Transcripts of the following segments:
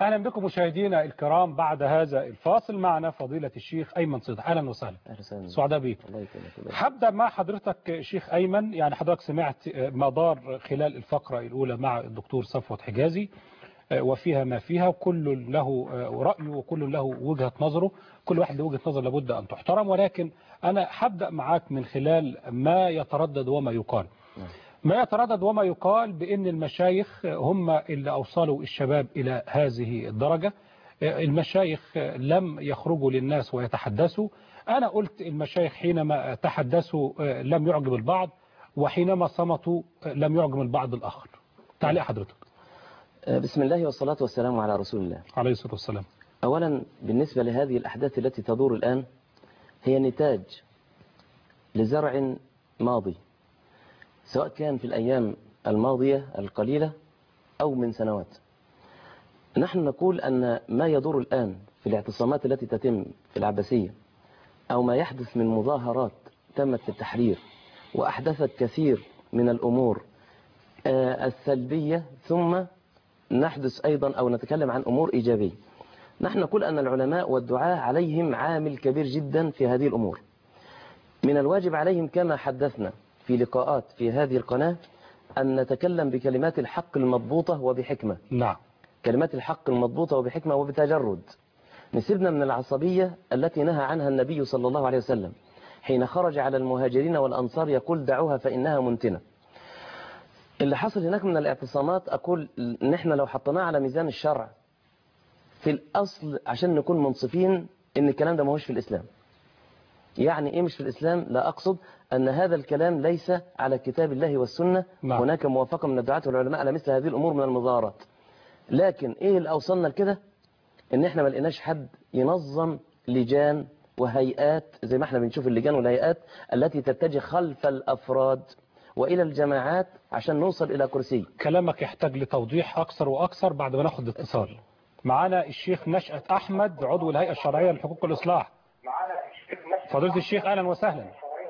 أهلا بكم مشاهدينا الكرام بعد هذا الفاصل معنا فضيلة الشيخ أيمن صدح أهلا وسهلا اهلا وسهلا سعداء بيك الله يكرمك الله هبدأ مع حضرتك شيخ أيمن يعني حضرتك سمعت ما دار خلال الفقرة الأولى مع الدكتور صفوت حجازي وفيها ما فيها وكل له رأيه وكل له وجهة نظره كل واحد له وجهة نظر لابد أن تحترم ولكن أنا هبدأ معاك من خلال ما يتردد وما يقال ما يتردد وما يقال بأن المشايخ هم اللي أوصلوا الشباب إلى هذه الدرجة المشايخ لم يخرجوا للناس ويتحدثوا أنا قلت المشايخ حينما تحدثوا لم يعجب البعض وحينما صمتوا لم يعجب البعض الآخر تعليق حضرتك آه، بسم الله والصلاة والسلام على رسول الله عليه الصلاة والسلام أولا بالنسبة لهذه الأحداث التي تدور الآن هي نتاج لزرع ماضي سواء كان في الأيام الماضية القليلة أو من سنوات نحن نقول أن ما يدور الآن في الاعتصامات التي تتم في العباسية أو ما يحدث من مظاهرات تمت في التحرير وأحدثت كثير من الأمور آه، السلبية ثم نحدث أيضا أو نتكلم عن أمور إيجابية نحن نقول أن العلماء والدعاة عليهم عامل كبير جدا في هذه الأمور من الواجب عليهم كما حدثنا في لقاءات في هذه القناة أن نتكلم بكلمات الحق المضبوطة وبحكمة نعم كلمات الحق المضبوطة وبحكمة وبتجرد نسيبنا من العصبية التي نهى عنها النبي صلى الله عليه وسلم حين خرج على المهاجرين والأنصار يقول دعوها فإنها منتنة اللي حصل هناك من الاعتصامات أقول نحن لو حطيناه على ميزان الشرع في الأصل عشان نكون منصفين إن الكلام ده ما هوش في الإسلام يعني إيه مش في الإسلام لا أقصد أن هذا الكلام ليس على كتاب الله والسنة نعم. هناك موافقة من الدعاة والعلماء على مثل هذه الأمور من المظاهرات لكن إيه اللي أوصلنا لكده إن إحنا ما لقيناش حد ينظم لجان وهيئات زي ما احنا بنشوف اللجان والهيئات التي تتجه خلف الأفراد وإلى الجماعات عشان نوصل إلى كرسي كلامك يحتاج لتوضيح أكثر وأكثر بعد ما ناخد اتصال معانا الشيخ نشأت أحمد عضو الهيئة الشرعية لحقوق الإصلاح فضيلة الشيخ أهلا وسهلا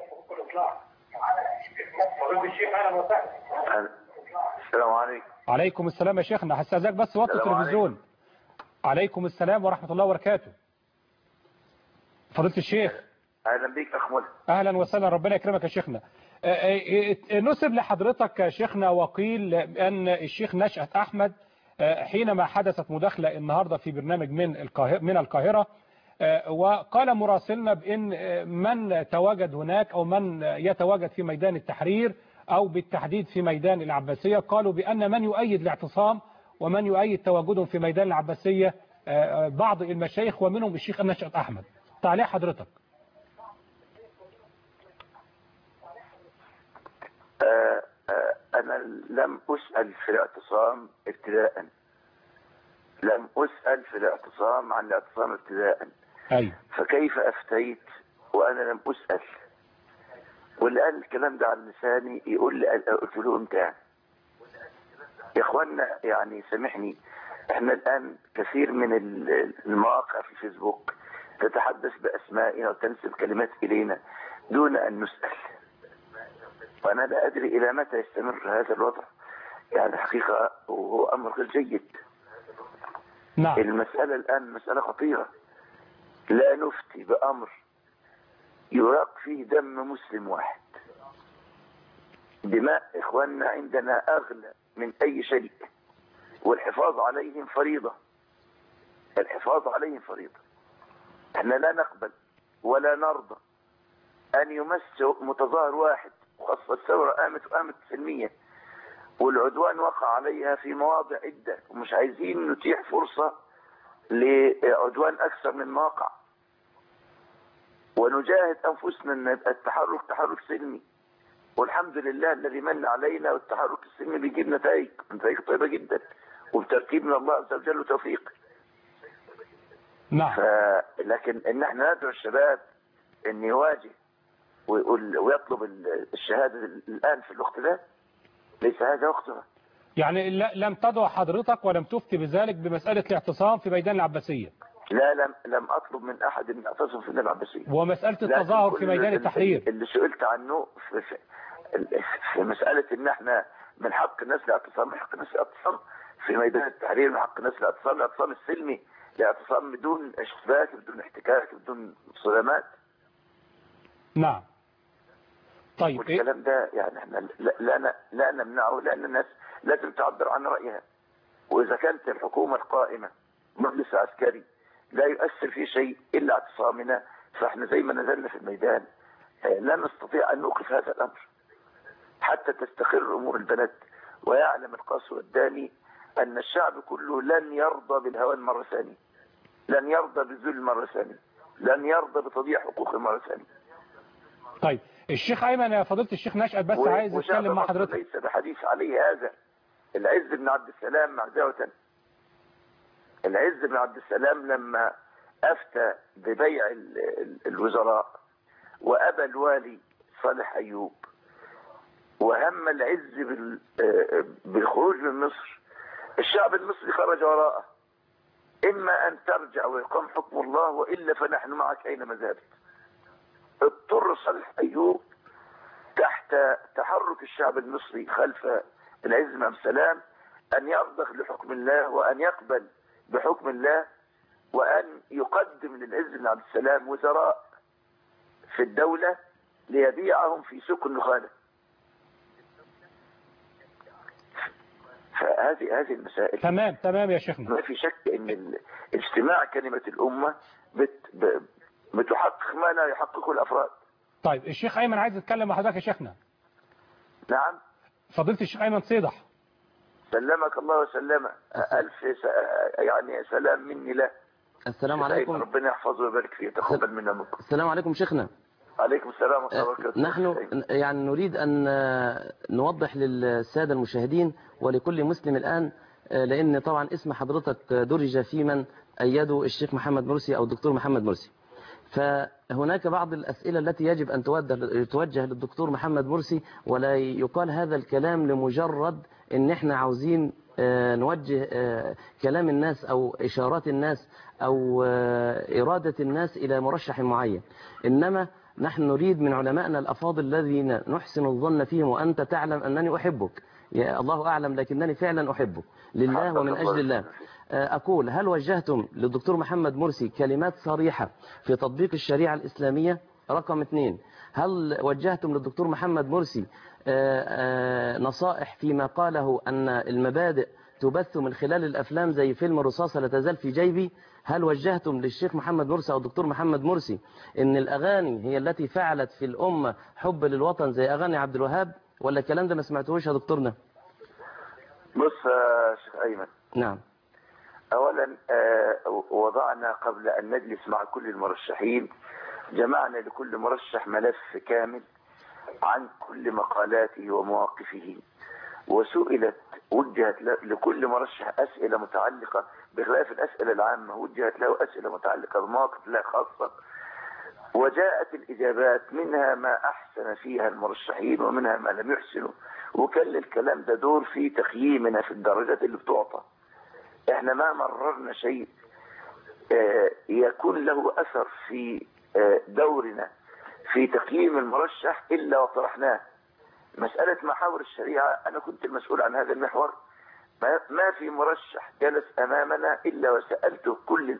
السلام عليكم عليكم السلام يا شيخنا هستأذنك بس وطي السلام التلفزيون عليكم السلام ورحمة الله وبركاته فضيلة الشيخ اهلا بيك اخ ملهم اهلا وسهلا ربنا يكرمك يا شيخنا آه، آه، آه، نسب لحضرتك يا شيخنا وقيل ان الشيخ نشأت احمد آه، حينما حدثت مداخله النهارده في برنامج من القاهره من القاهره آه، وقال مراسلنا بان آه، من تواجد هناك او من يتواجد في ميدان التحرير او بالتحديد في ميدان العباسيه قالوا بان من يؤيد الاعتصام ومن يؤيد تواجدهم في ميدان العباسيه آه، آه، بعض المشايخ ومنهم الشيخ نشأت احمد تعليق حضرتك آه آه انا لم اسال في الاعتصام ابتداء لم اسال في الاعتصام عن الاعتصام ابتداء ايوه فكيف افتيت وانا لم اسال واللي قال الكلام ده عن لساني يقول لي قلت له امتى يعني يا اخوانا يعني سامحني احنا الان كثير من ال- المواقع في فيسبوك تتحدث باسمائنا وتنسب كلمات الينا دون ان نسال وانا لا ادري الى متى يستمر هذا الوضع يعني الحقيقه وهو امر غير جيد نعم المساله الان مساله خطيره لا نفتي بامر يراق فيه دم مسلم واحد دماء اخواننا عندنا اغلى من اي شيء والحفاظ عليهم فريضه الحفاظ عليهم فريضه احنا لا نقبل ولا نرضى ان يمس متظاهر واحد وخاصه الثوره قامت وقامت سلميه والعدوان وقع عليها في مواضع عده ومش عايزين نتيح فرصه لعدوان اكثر من ما وقع ونجاهد انفسنا ان يبقى التحرك تحرك سلمي والحمد لله الذي من علينا والتحرك السلمي بيجيب نتائج نتائج طيبه جدا وبترتيب من الله عز وجل وتوفيق نعم ف... لكن ان احنا ندعو الشباب ان يواجه ويقول ويطلب ال- الشهاده الان في الوقت ده ليس هذا وقتها يعني لا- لم تدعو حضرتك ولم تفتي بذلك بمسألة الاعتصام في ميدان العباسية لا لم لم اطلب من احد ان يعتصم في النبي العباسيه ومسألة لكن التظاهر كل في ميدان ال- التحرير اللي سئلت عنه في, في, في مساله ان احنا من حق الناس الاعتصام من حق الناس الاعتصام في ميدان التحرير من حق الناس الاعتصام الاعتصام السلمي الاعتصام بدون اشتباك بدون احتكاك بدون صدامات نعم طيب إيه؟ والكلام ده يعني احنا لا, لا, ن- لا نمنعه لان الناس لازم تعبر عن رايها واذا كانت الحكومه القائمه مجلس عسكري لا يؤثر في شيء الا اعتصامنا فاحنا زي ما نزلنا في الميدان آه، لا نستطيع ان نوقف هذا الامر حتى تستقر امور البلد ويعلم القاص والداني ان الشعب كله لن يرضى بالهوان مره ثانيه لن يرضى بالذل مره ثانيه لن يرضى بتضييع حقوقه مره ثانيه طيب الشيخ ايمن يا فضيله الشيخ نشأت بس و- عايز وشعب اتكلم مع مصر حضرتك ليس بحديث عليه هذا العز بن عبد السلام معذرة العز بن عبد السلام لما افتى ببيع ال- ال- الوزراء وابى الوالي صالح ايوب وهم العز بال- آه، بالخروج من مصر الشعب المصري خرج وراءه اما ان ترجع ويقام حكم الله والا فنحن معك اينما ذهبت اضطر صالح ايوب تحت تحرك الشعب المصري خلف العز بن عبد السلام ان يرضخ لحكم الله وان يقبل بحكم الله وان يقدم للعز بن عبد السلام وزراء في الدولة ليبيعهم في سوق النخالة فهذه هذه المسائل تمام تمام يا شيخنا ما في شك ان ال- اجتماع كلمة الامة بت ب- بتحقق ما لا يحققه الافراد طيب الشيخ ايمن عايز اتكلم مع حضرتك يا شيخنا نعم فضيله الشيخ ايمن صيدح سلمك الله وسلم ألف س... يعني سلام مني له السلام سيدنا عليكم ربنا يحفظه ويبارك فيه تقبل منا منكم السلام عليكم شيخنا عليكم السلام ورحمة الله وبركاته نحن يعني نريد أن نوضح للسادة المشاهدين ولكل مسلم الآن لأن طبعا اسم حضرتك درج في من أيده الشيخ محمد مرسي أو الدكتور محمد مرسي فهناك بعض الأسئلة التي يجب أن توجه توجه للدكتور محمد مرسي ولا يقال هذا الكلام لمجرد ان احنا عاوزين آه، نوجه آه، كلام الناس او اشارات الناس او آه، ارادة الناس الى مرشح معين انما نحن نريد من علمائنا الافاضل الذين نحسن الظن فيهم وانت تعلم انني احبك يا الله اعلم لكنني فعلا احبك لله حقك ومن الله اجل الله يسلمك. أقول هل وجهتم للدكتور محمد مرسي كلمات صريحة في تطبيق الشريعة الإسلامية رقم اثنين هل وجهتم للدكتور محمد مرسي آه، آه، نصائح فيما قاله أن المبادئ تبث من خلال الأفلام زي فيلم الرصاصة لا تزال في جيبي هل وجهتم للشيخ محمد مرسي أو الدكتور محمد مرسي أن الأغاني هي التي فعلت في الأمة حب للوطن زي أغاني عبد الوهاب ولا الكلام ده ما سمعتوش يا دكتورنا بص يا شيخ أيمن نعم أولا آه، وضعنا قبل أن نجلس مع كل المرشحين جمعنا لكل مرشح ملف كامل عن كل مقالاته ومواقفه وسئلت وجهت ل- لكل مرشح أسئلة متعلقة بخلاف الأسئلة العامة وجهت له أسئلة متعلقة بمواقف لا خاصة وجاءت الإجابات منها ما أحسن فيها المرشحين ومنها ما لم يحسنوا وكان للكلام ده دور في تقييمنا في الدرجات اللي بتعطى احنا ما مررنا شيء آه، يكون له اثر في آه، دورنا في تقييم المرشح الا وطرحناه مسألة محاور الشريعة انا كنت المسؤول عن هذا المحور ما ما في مرشح جلس امامنا الا وسألته كل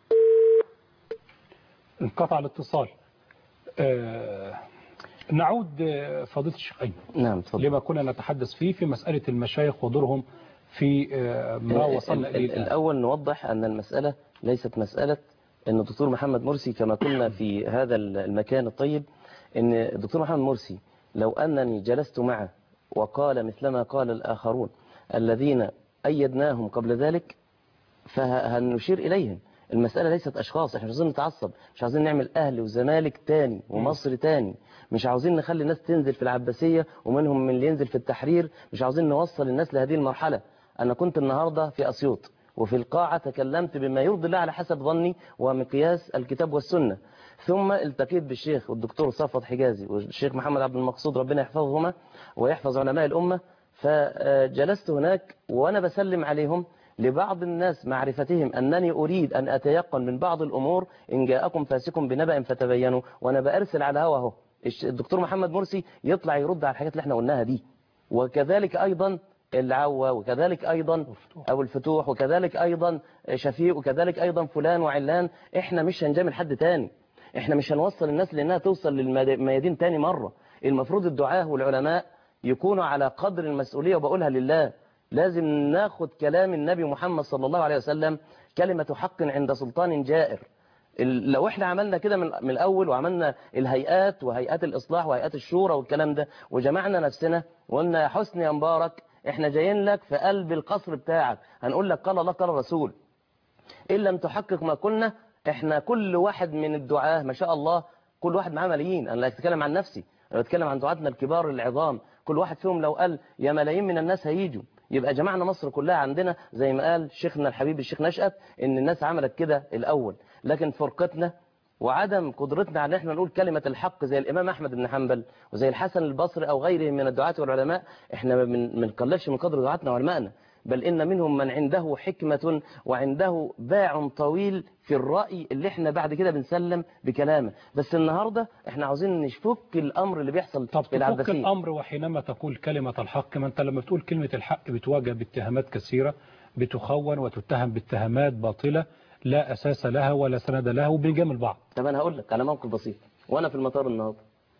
انقطع الاتصال آه، نعود آه، فضيله الشيخ ايمن نعم تفضل لما كنا نتحدث فيه في مسألة المشايخ ودورهم في آه، ما وصلنا ال- إليه ال- الآن. الأول نوضح أن المسألة ليست مسألة أن الدكتور محمد مرسي كما قلنا في هذا ال- المكان الطيب أن الدكتور محمد مرسي لو أنني جلست معه وقال مثلما قال الآخرون الذين أيدناهم قبل ذلك فهنشير إليهم المسألة ليست أشخاص احنا مش عايزين نتعصب مش عايزين نعمل أهل وزمالك تاني ومصر تاني مش عاوزين نخلي الناس تنزل في العباسية ومنهم من اللي ينزل في التحرير مش عاوزين نوصل الناس لهذه المرحلة أنا كنت النهاردة في أسيوط وفي القاعة تكلمت بما يرضي الله على حسب ظني ومقياس الكتاب والسنة ثم التقيت بالشيخ والدكتور صفوت حجازي والشيخ محمد عبد المقصود ربنا يحفظهما ويحفظ علماء الأمة فجلست هناك وأنا بسلم عليهم لبعض الناس معرفتهم أنني أريد أن أتيقن من بعض الأمور إن جاءكم فاسق بنبأ فتبينوا وأنا بأرسل على هوا اهو الش- الدكتور محمد مرسي يطلع يرد على الحاجات اللي احنا قلناها دي وكذلك أيضا العوة وكذلك أيضا والفتوح. أو الفتوح وكذلك أيضا شفيق وكذلك أيضا فلان وعلان إحنا مش هنجامل حد تاني إحنا مش هنوصل الناس لأنها توصل للميادين تاني مرة المفروض الدعاة والعلماء يكونوا على قدر المسؤولية وبقولها لله لازم ناخد كلام النبي محمد صلى الله عليه وسلم كلمة حق عند سلطان جائر ال- لو احنا عملنا كده من من الاول وعملنا الهيئات وهيئات الاصلاح وهيئات الشورى والكلام ده وجمعنا نفسنا وقلنا يا حسني يا مبارك احنا جايين لك في قلب القصر بتاعك هنقول لك قال الله قال الرسول ان لم تحقق ما قلنا احنا كل واحد من الدعاه ما شاء الله كل واحد معاه ملايين انا لا اتكلم عن نفسي انا بتكلم عن دعاتنا الكبار العظام كل واحد فيهم لو قال يا ملايين من الناس هيجوا يبقى جمعنا مصر كلها عندنا زي ما قال شيخنا الحبيب الشيخ نشأت ان الناس عملت كده الاول لكن فرقتنا وعدم قدرتنا على ان احنا نقول كلمة الحق زي الامام احمد بن حنبل وزي الحسن البصري او غيره من الدعاة والعلماء احنا ما بن- ما بنقللش من قدر دعاتنا وعلمائنا بل ان منهم من عنده حكمة وعنده باع طويل في الرأي اللي احنا بعد كده بنسلم بكلامه بس النهاردة احنا عاوزين نفك الامر اللي بيحصل طب في تفك العباسية الأمر وحينما تقول كلمة الحق ما أنت لما بتقول كلمة الحق بتواجه باتهامات كثيرة بتخون وتتهم باتهامات باطلة لا أساس لها ولا سند لها وبنجامل بعض طب انا هقول لك على موقف بسيط وانا في المطار النهارده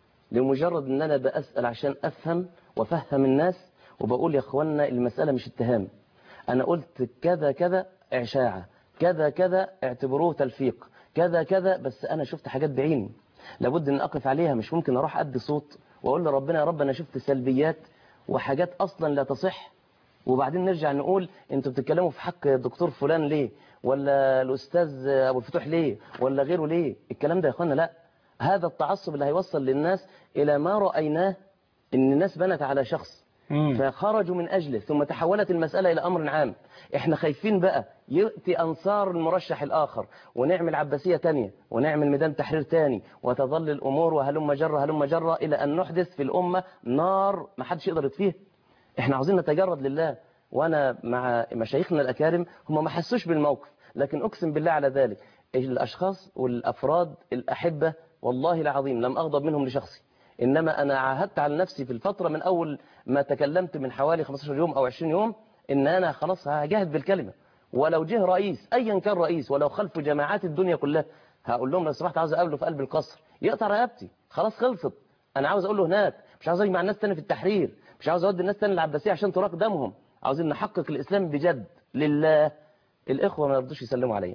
لمجرد ان انا بسال عشان افهم وافهم الناس وبقول يا اخوانا المساله مش اتهام انا قلت كذا كذا اشاعه كذا كذا اعتبروه تلفيق كذا كذا بس انا شفت حاجات بعيني لابد ان اقف عليها مش ممكن اروح ادي صوت واقول لربنا يا رب انا شفت سلبيات وحاجات اصلا لا تصح وبعدين نرجع نقول انتوا بتتكلموا في حق الدكتور فلان ليه ولا الاستاذ ابو الفتوح ليه ولا غيره ليه الكلام ده يا اخوانا لا هذا التعصب اللي هيوصل للناس الى ما رايناه ان الناس بنت على شخص مم. فخرجوا من أجله ثم تحولت المسألة إلى أمر عام احنا خايفين بقى يأتي أنصار المرشح الآخر ونعمل عباسية تانية ونعمل ميدان تحرير تاني وتظل الأمور وهلم جرة هلم جرة إلى أن نحدث في الأمة نار ما حدش يقدر يطفيها احنا عاوزين نتجرد لله وأنا مع مشايخنا الأكارم هم ما حسوش بالموقف لكن أقسم بالله على ذلك الأشخاص والأفراد الأحبة والله العظيم لم أغضب منهم لشخصي إنما أنا عاهدت على نفسي في الفترة من أول ما تكلمت من حوالي 15 يوم أو 20 يوم إن أنا خلاص هجاهد بالكلمة ولو جه رئيس أيا كان رئيس ولو خلف جماعات الدنيا كلها هقول لهم لو سمحت عاوز أقابله في قلب القصر يقطع رقبتي خلاص خلصت أنا عاوز أقول له هناك مش عاوز أجمع الناس تاني في التحرير مش عاوز أودي الناس تاني العباسية عشان تراق دمهم عاوزين نحقق الإسلام بجد لله الإخوة ما يرضوش يسلموا عليا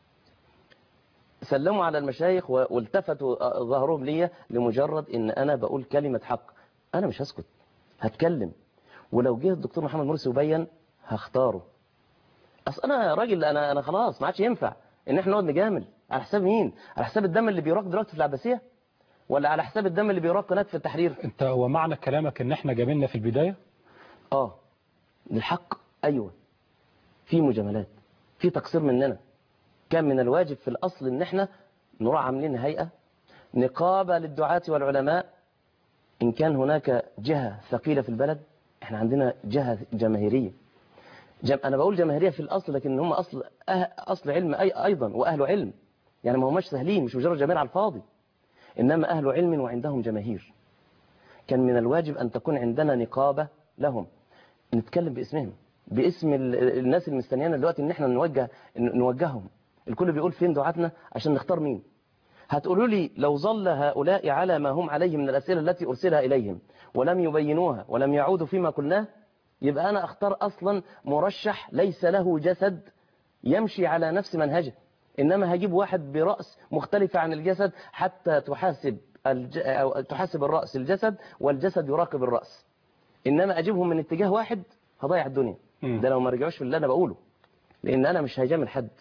سلموا على المشايخ و- والتفتوا ظهرهم ليا لمجرد ان انا بقول كلمة حق انا مش هسكت هتكلم ولو جه الدكتور محمد مرسي وبين هختاره اصل انا راجل انا انا خلاص ما عادش ينفع ان احنا نقعد نجامل على حساب مين على حساب الدم اللي بيراق دلوقتي في العباسية ولا على حساب الدم اللي بيراق هناك في التحرير أنت هو معنى كلامك إن إحنا جاملنا في البداية اه للحق ايوه في مجاملات في تقصير مننا كان من الواجب في الاصل ان احنا نروح عاملين هيئه نقابه للدعاة والعلماء ان كان هناك جهه ثقيله في البلد احنا عندنا جهه جماهيريه جم... انا بقول جماهيريه في الاصل لكن هم اصل أه... اصل علم أي... ايضا واهل علم يعني ما هماش سهلين مش مجرد جماهير على الفاضي انما اهل علم وعندهم جماهير كان من الواجب أن تكون عندنا نقابة لهم نتكلم باسمهم باسم ال- الناس المستنيانا دلوقتي ان احنا نوجه نوجههم الكل بيقول فين دعاتنا عشان نختار مين هتقولوا لي لو ظل هؤلاء على ما هم عليه من الأسئلة التي أرسلها إليهم ولم يبينوها ولم يعودوا فيما قلناه يبقى أنا أختار أصلا مرشح ليس له جسد يمشي على نفس منهجه إنما هجيب واحد برأس مختلفة عن الجسد حتى تحاسب الج... أو تحاسب الرأس الجسد والجسد يراقب الرأس إنما أجيبهم من اتجاه واحد هضيع الدنيا مم. ده لو ما رجعوش في اللي أنا بقوله لأن أنا مش هجامل حد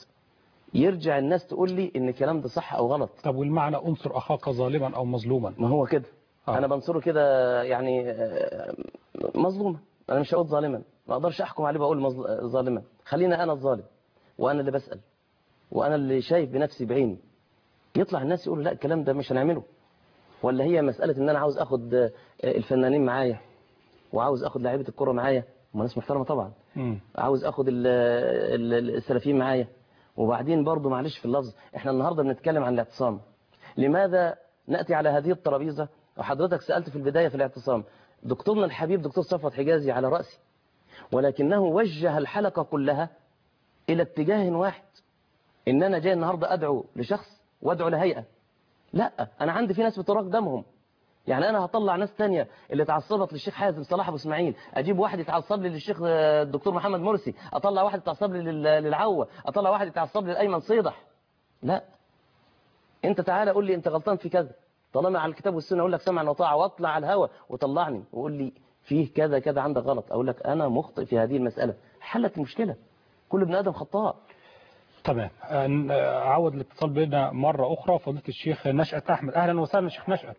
يرجع الناس تقول لي إن الكلام ده صح أو غلط طب والمعنى انصر أخاك ظالما أو مظلوما ما هو كده آه. انا بنصره كده يعني آه، مظلوما انا مش هقول ظالما ما اقدرش احكم عليه بقول مظل- ظالما خلينا انا الظالم وانا اللي بسال وانا اللي شايف بنفسي بعيني يطلع الناس يقولوا لا الكلام ده مش هنعمله ولا هي مساله ان انا عاوز اخد آه، الفنانين معايا وعاوز اخد لعيبه الكره معايا هم ناس محترمه طبعا مم. عاوز اخد ال- ال- السلفيين معايا وبعدين برضو معلش في اللفظ احنا النهارده بنتكلم عن الاعتصام لماذا ناتي على هذه الترابيزه وحضرتك سالت في البدايه في الاعتصام دكتورنا الحبيب دكتور صفوت حجازي على رأسي ولكنه وجه الحلقة كلها إلى اتجاه واحد إن أنا جاي النهاردة أدعو لشخص وأدعو لهيئة لا أنا عندي في ناس بتراق دمهم يعني أنا هطلع ناس تانية اللي اتعصبت للشيخ حازم صلاح أبو إسماعيل أجيب واحد يتعصب لي للشيخ آه، الدكتور محمد مرسي أطلع واحد يتعصب لي لل- للعوة أطلع واحد يتعصب لي لأيمن صيدح لا أنت تعالى قول لي أنت غلطان في كذا طالما على الكتاب والسنة أقول لك سمعا وطاعة واطلع على الهوا وطلعني وقول لي فيه كذا كذا عندك غلط أقول لك أنا مخطئ في هذه المسألة حلت المشكلة كل ابن آدم خطاء تمام أن- أعود الاتصال بنا مرة أخرى فضيلة الشيخ نشأت أحمد أهلا وسهلا شيخ نشأت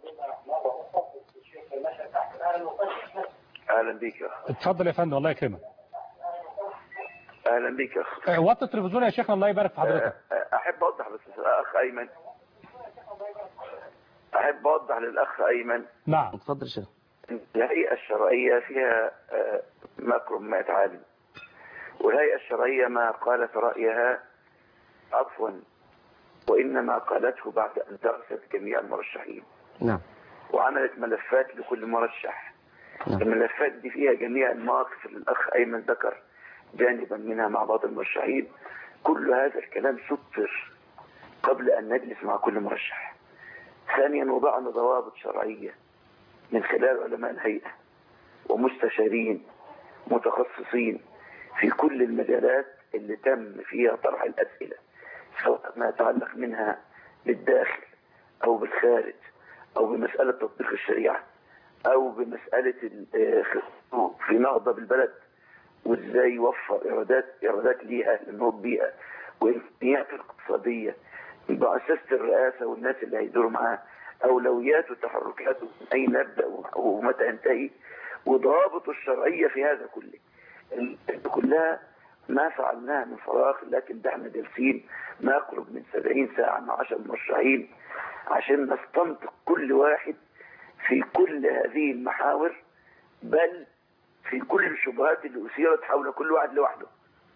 اهلا بك يا اخ اتفضل يا فندم الله يكرمك اهلا بك يا اخ أه، وطي التلفزيون يا شيخنا الله يبارك في حضرتك أه، احب اوضح بس اخ ايمن احب اوضح للاخ ايمن نعم اتفضل يا شيخ الهيئة الشرعية فيها آه، مكرم ما يتعالم والهيئة الشرعية ما قالت رأيها عفوا وإنما قالته بعد أن درست جميع المرشحين نعم وعملت ملفات لكل مرشح نعم. الملفات دي فيها جميع المواقف اللي الأخ أيمن ذكر جانبا منها مع بعض المرشحين كل هذا الكلام سطر قبل أن نجلس مع كل مرشح ثانيا وضعنا ضوابط شرعية من خلال علماء الهيئة ومستشارين متخصصين في كل المجالات اللي تم فيها طرح الأسئلة سواء ما يتعلق منها بالداخل أو بالخارج أو بمسألة تطبيق الشريعة أو بمسألة ال- آه، في نهضة بالبلد وإزاي يوفر إيرادات إيرادات ليها للنهوض بيها وإمكانيات الاقتصادية مؤسسة الرئاسة والناس اللي هيدوروا معاه أولويات وتحركات من أين نبدأ ومتى ينتهي وضوابط الشرعية في هذا كله ال- كلها ما فعلناها من فراغ لكن ده احنا جالسين ما يقرب من 70 ساعة مع 10 مرشحين عشان نستنطق كل واحد في كل هذه المحاور بل في كل الشبهات اللي أثيرت حول كل واحد لوحده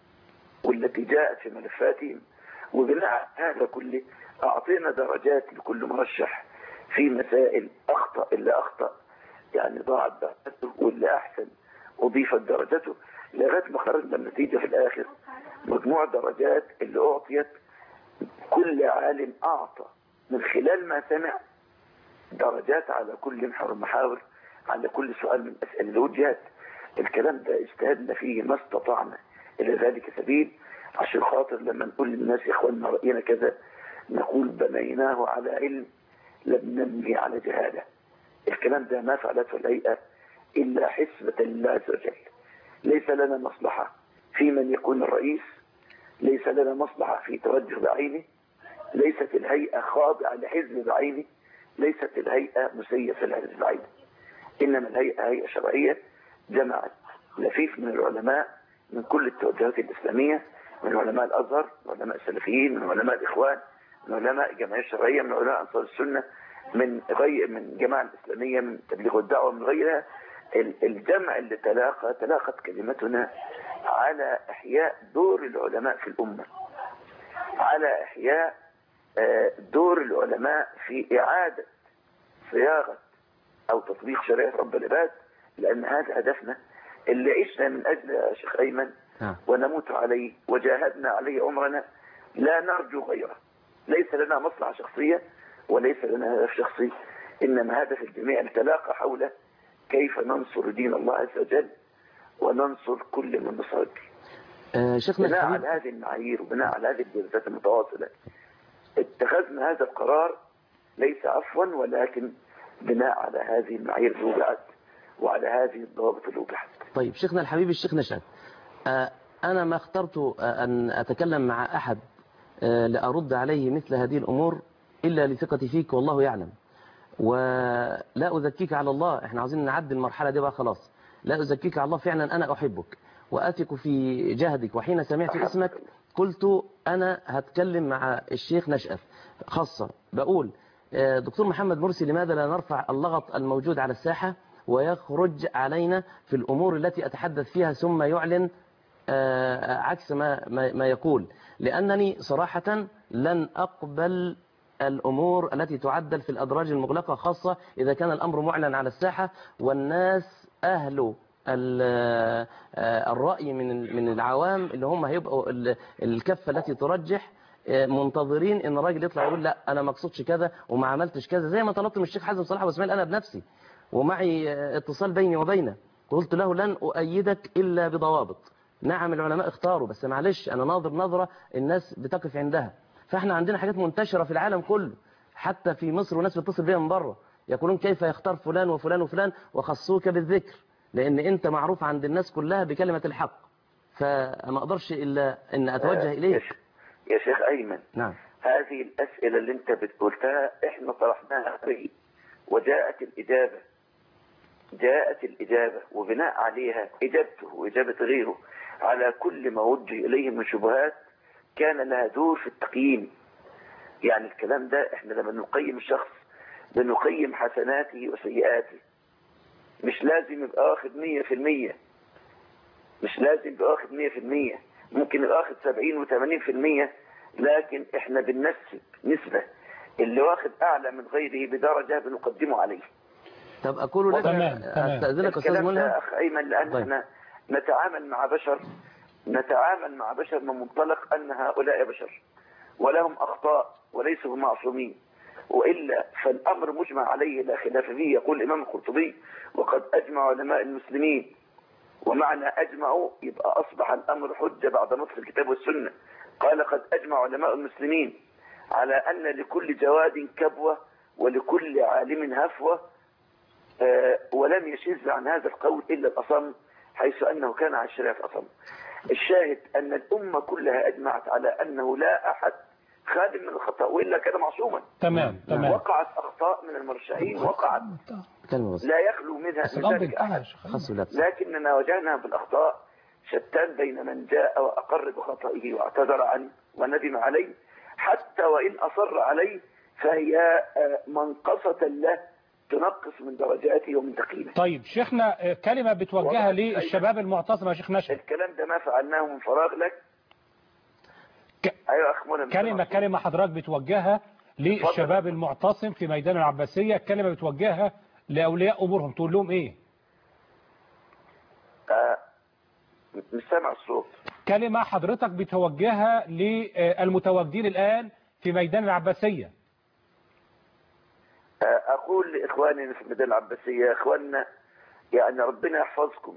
والتي جاءت في ملفاتهم وبناء على هذا كله أعطينا درجات لكل مرشح في مسائل أخطأ اللي أخطأ يعني ضاعت درجته واللي أحسن أضيفت درجته لغاية ما خرجنا النتيجة في الآخر مجموع درجات اللي أعطيت كل عالم أعطى من خلال ما سمع درجات على كل محور محاور على كل سؤال من الأسئلة اللي وجهت الكلام ده اجتهدنا فيه ما استطعنا إلى ذلك سبيل عشان خاطر لما نقول للناس يا إخواننا رأينا كذا نقول بنيناه على علم لم نبني على جهالة الكلام ده ما فعلته الهيئة إلا حسبة لله عز وجل ليس لنا مصلحة في من يكون الرئيس ليس لنا مصلحة في توجه بعينه ليست الهيئة خاضعة لحزب بعينه ليست الهيئة مسيسة لحزب بعينه إنما الهيئة هيئة شرعية جمعت لفيف من العلماء من كل التوجهات الإسلامية من علماء الأزهر من علماء السلفيين من علماء الإخوان من علماء الجمعية الشرعية من علماء أنصار السنة من غير من الجماعة الإسلامية من تبليغ الدعوة من غيرها ال- الجمع اللي تلاقى تلاقت كلمتنا على إحياء دور العلماء في الأمة على إحياء آه، دور العلماء في إعادة صياغة أو تطبيق شريعة رب العباد لأن هذا هدفنا اللي عشنا من أجل يا شيخ أيمن نعم ونموت عليه وجاهدنا عليه عمرنا لا نرجو غيره ليس لنا مصلحة شخصية وليس لنا هدف شخصي إنما هدف الجميع التلاقى حول كيف ننصر دين الله عز وجل وننصر كل من نصر الدين آه شيخنا بناء على الحبيب هذه المعايير وبناء على هذه الجلسات المتواصلة اتخذنا هذا القرار ليس عفوا ولكن بناء على هذه المعايير اللي وضعت وعلى هذه الضوابط اللي وضعت طيب شيخنا الحبيب الشيخ نشأت آه أنا ما اخترت آه، أن أتكلم مع أحد آه، لأرد عليه مثل هذه الأمور إلا لثقتي فيك والله يعلم ولا أزكيك على الله احنا عاوزين نعدي المرحلة دي بقى خلاص لا أزكيك على الله فعلا أنا أحبك وأثق في جهدك وحين سمعت اسمك قلت أنا هتكلم مع الشيخ نشأت خاصة بقول آه، دكتور محمد مرسي لماذا لا نرفع اللغط الموجود على الساحة ويخرج علينا في الأمور التي أتحدث فيها ثم يعلن آه، عكس ما, ما, ما يقول لأنني صراحة لن أقبل الأمور التي تعدل في الأدراج المغلقة خاصة إذا كان الأمر معلن على الساحة والناس أهل ال- آه، الرأي من من العوام اللي هم هيبقوا ال- الكفة التي ترجح آه، منتظرين ان الراجل يطلع يقول لا انا ما اقصدش كذا وما عملتش كذا زي ما طلبت من الشيخ حازم صلاح واسماعيل انا بنفسي ومعي آه، اتصال بيني وبينه قلت له لن اؤيدك الا بضوابط نعم العلماء اختاروا بس معلش انا ناظر نظره الناس بتقف عندها فاحنا عندنا حاجات منتشره في العالم كله حتى في مصر وناس بتتصل بيها من بره يقولون كيف يختار فلان وفلان وفلان وخصوك بالذكر لان انت معروف عند الناس كلها بكلمه الحق فما اقدرش الا ان اتوجه يا اليك شيخ- يا شيخ أيمن نعم هذه الأسئلة اللي أنت بتقولتها إحنا طرحناها قبل وجاءت الإجابة جاءت الإجابة وبناء عليها إجابته وإجابة غيره على كل ما وجه إليه من شبهات كان لها دور في التقييم يعني الكلام ده إحنا لما نقيم الشخص بنقيم حسناته وسيئاته مش لازم يبقى واخد مية في المية مش لازم يبقى واخد مية في المية ممكن يبقى واخد سبعين وثمانين في المية لكن احنا بننسب نسبة اللي واخد اعلى من غيره بدرجة بنقدمه عليه طب اقول لك تمام، تمام. استاذنك استاذ الكلام ده ملهم اخ ايمن لان طيب. احنا نتعامل مع بشر نتعامل مع بشر من منطلق ان هؤلاء بشر ولهم اخطاء وليسوا معصومين والا فالامر مجمع عليه لا خلاف فيه يقول الامام القرطبي وقد اجمع علماء المسلمين ومعنى اجمعوا يبقى اصبح الامر حجه بعد نص الكتاب والسنه قال قد اجمع علماء المسلمين على ان لكل جواد كبوه ولكل عالم هفوه آه، ولم يشذ عن هذا القول إلا الأصم حيث أنه كان على الشريعة الأصم الشاهد أن الأمة كلها أجمعت على أنه لا أحد خادم من الخطأ وإلا كان معصوما تمام تمام وقعت أخطاء من المرشحين وقعت كلمه بس لا يخلو منها بس من الامر ذلك انتهى أحد يا شيخ خصوا لا لكننا واجهنا بالأخطاء شتان بين من جاء وأقر بخطئه واعتذر عنه وندم عليه حتى وإن أصر عليه فهي آه، منقصة له تنقص من درجاته ومن تقييمه طيب شيخنا آه، كلمة بتوجهها والله للشباب المعتصم يا شيخ نشأ الكلام ده ما فعلناه من فراغ لك ك- ايوه اخ منى كلمة كلمة حضرتك بتوجهها للشباب المعتصم في ميدان العباسية كلمة بتوجهها لأولياء أمورهم تقول لهم إيه آه مش سامع الصوت كلمة حضرتك بتوجهها للمتواجدين الآن في ميدان العباسية آه اقول لاخواننا في المدينه العباسيه يا اخواننا يعني ربنا يحفظكم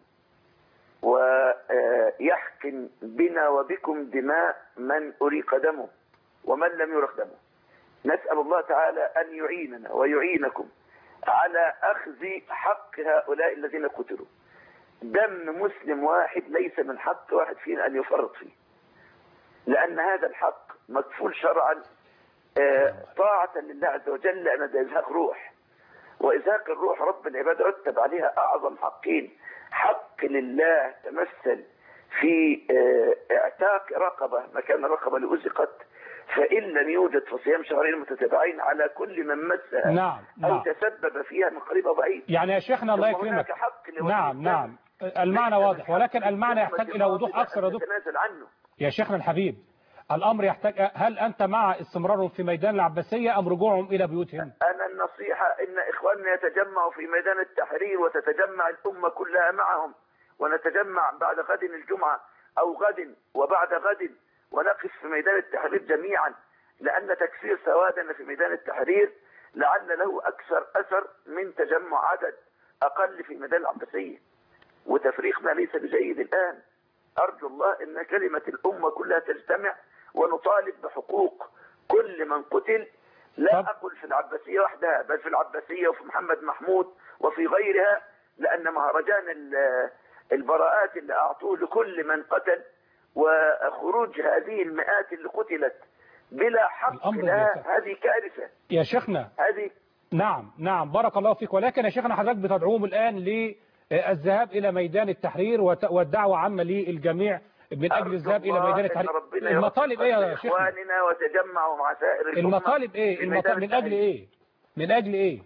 ويحقن بنا وبكم دماء من اريق دمه ومن لم يرق دمه نسال الله تعالى ان يعيننا ويعينكم على اخذ حق هؤلاء الذين قتلوا دم مسلم واحد ليس من حق واحد فينا ان يفرط فيه لان هذا الحق مكفول شرعا آه، طاعة لله عز وجل لأن ده إزهاق روح وإزهاق الروح رب العباد رتب عليها أعظم حقين حق لله تمثل في آه، اعتاق رقبة مكان الرقبة اللي أزقت فإن لم يوجد فصيام شهرين متتابعين على كل من مسها نعم أو نعم تسبب فيها من قريب أو بعيد يعني يا شيخنا الله ثم هناك يكرمك حق لولي نعم الدم نعم المعنى ليس واضح من ولكن حق المعنى الأمة يحتاج إلى وضوح الجماعية أكثر أن وضوح تتنازل عنه يا شيخنا الحبيب الأمر يحتاج هل أنت مع استمرارهم في ميدان العباسية أم رجوعهم إلى بيوتهم أنا النصيحة إن إخواننا يتجمعوا في ميدان التحرير وتتجمع الأمة كلها معهم ونتجمع بعد غد الجمعة أو غد وبعد غد ونقف في ميدان التحرير جميعا لأن تكسير سوادنا في ميدان التحرير لعل له أكثر أثر من تجمع عدد أقل في ميدان العباسية وتفريقنا ليس بجيد الآن أرجو الله أن كلمة الأمة كلها تجتمع ونطالب بحقوق كل من قتل لا طب. أقول في العباسية وحدها بل في العباسية وفي محمد محمود وفي غيرها لأن مهرجان ال- البراءات اللي أعطوه لكل من قتل وخروج هذه المئات اللي قتلت بلا حق الأمر لها يت- هذه كارثة يا شيخنا هذه نعم نعم بارك الله فيك ولكن يا شيخنا حضرتك بتدعوهم الآن للذهاب إلى ميدان التحرير وت- والدعوة عامة للجميع من أجل أرجو الذهاب إلى الله ميدان إن التحرير ربنا المطالب إيه يا يوفق شيخنا إخواننا وتجمعوا مع سائر الأمة المطالب إيه في المطالب ميدان من أجل التحرير. إيه من أجل إيه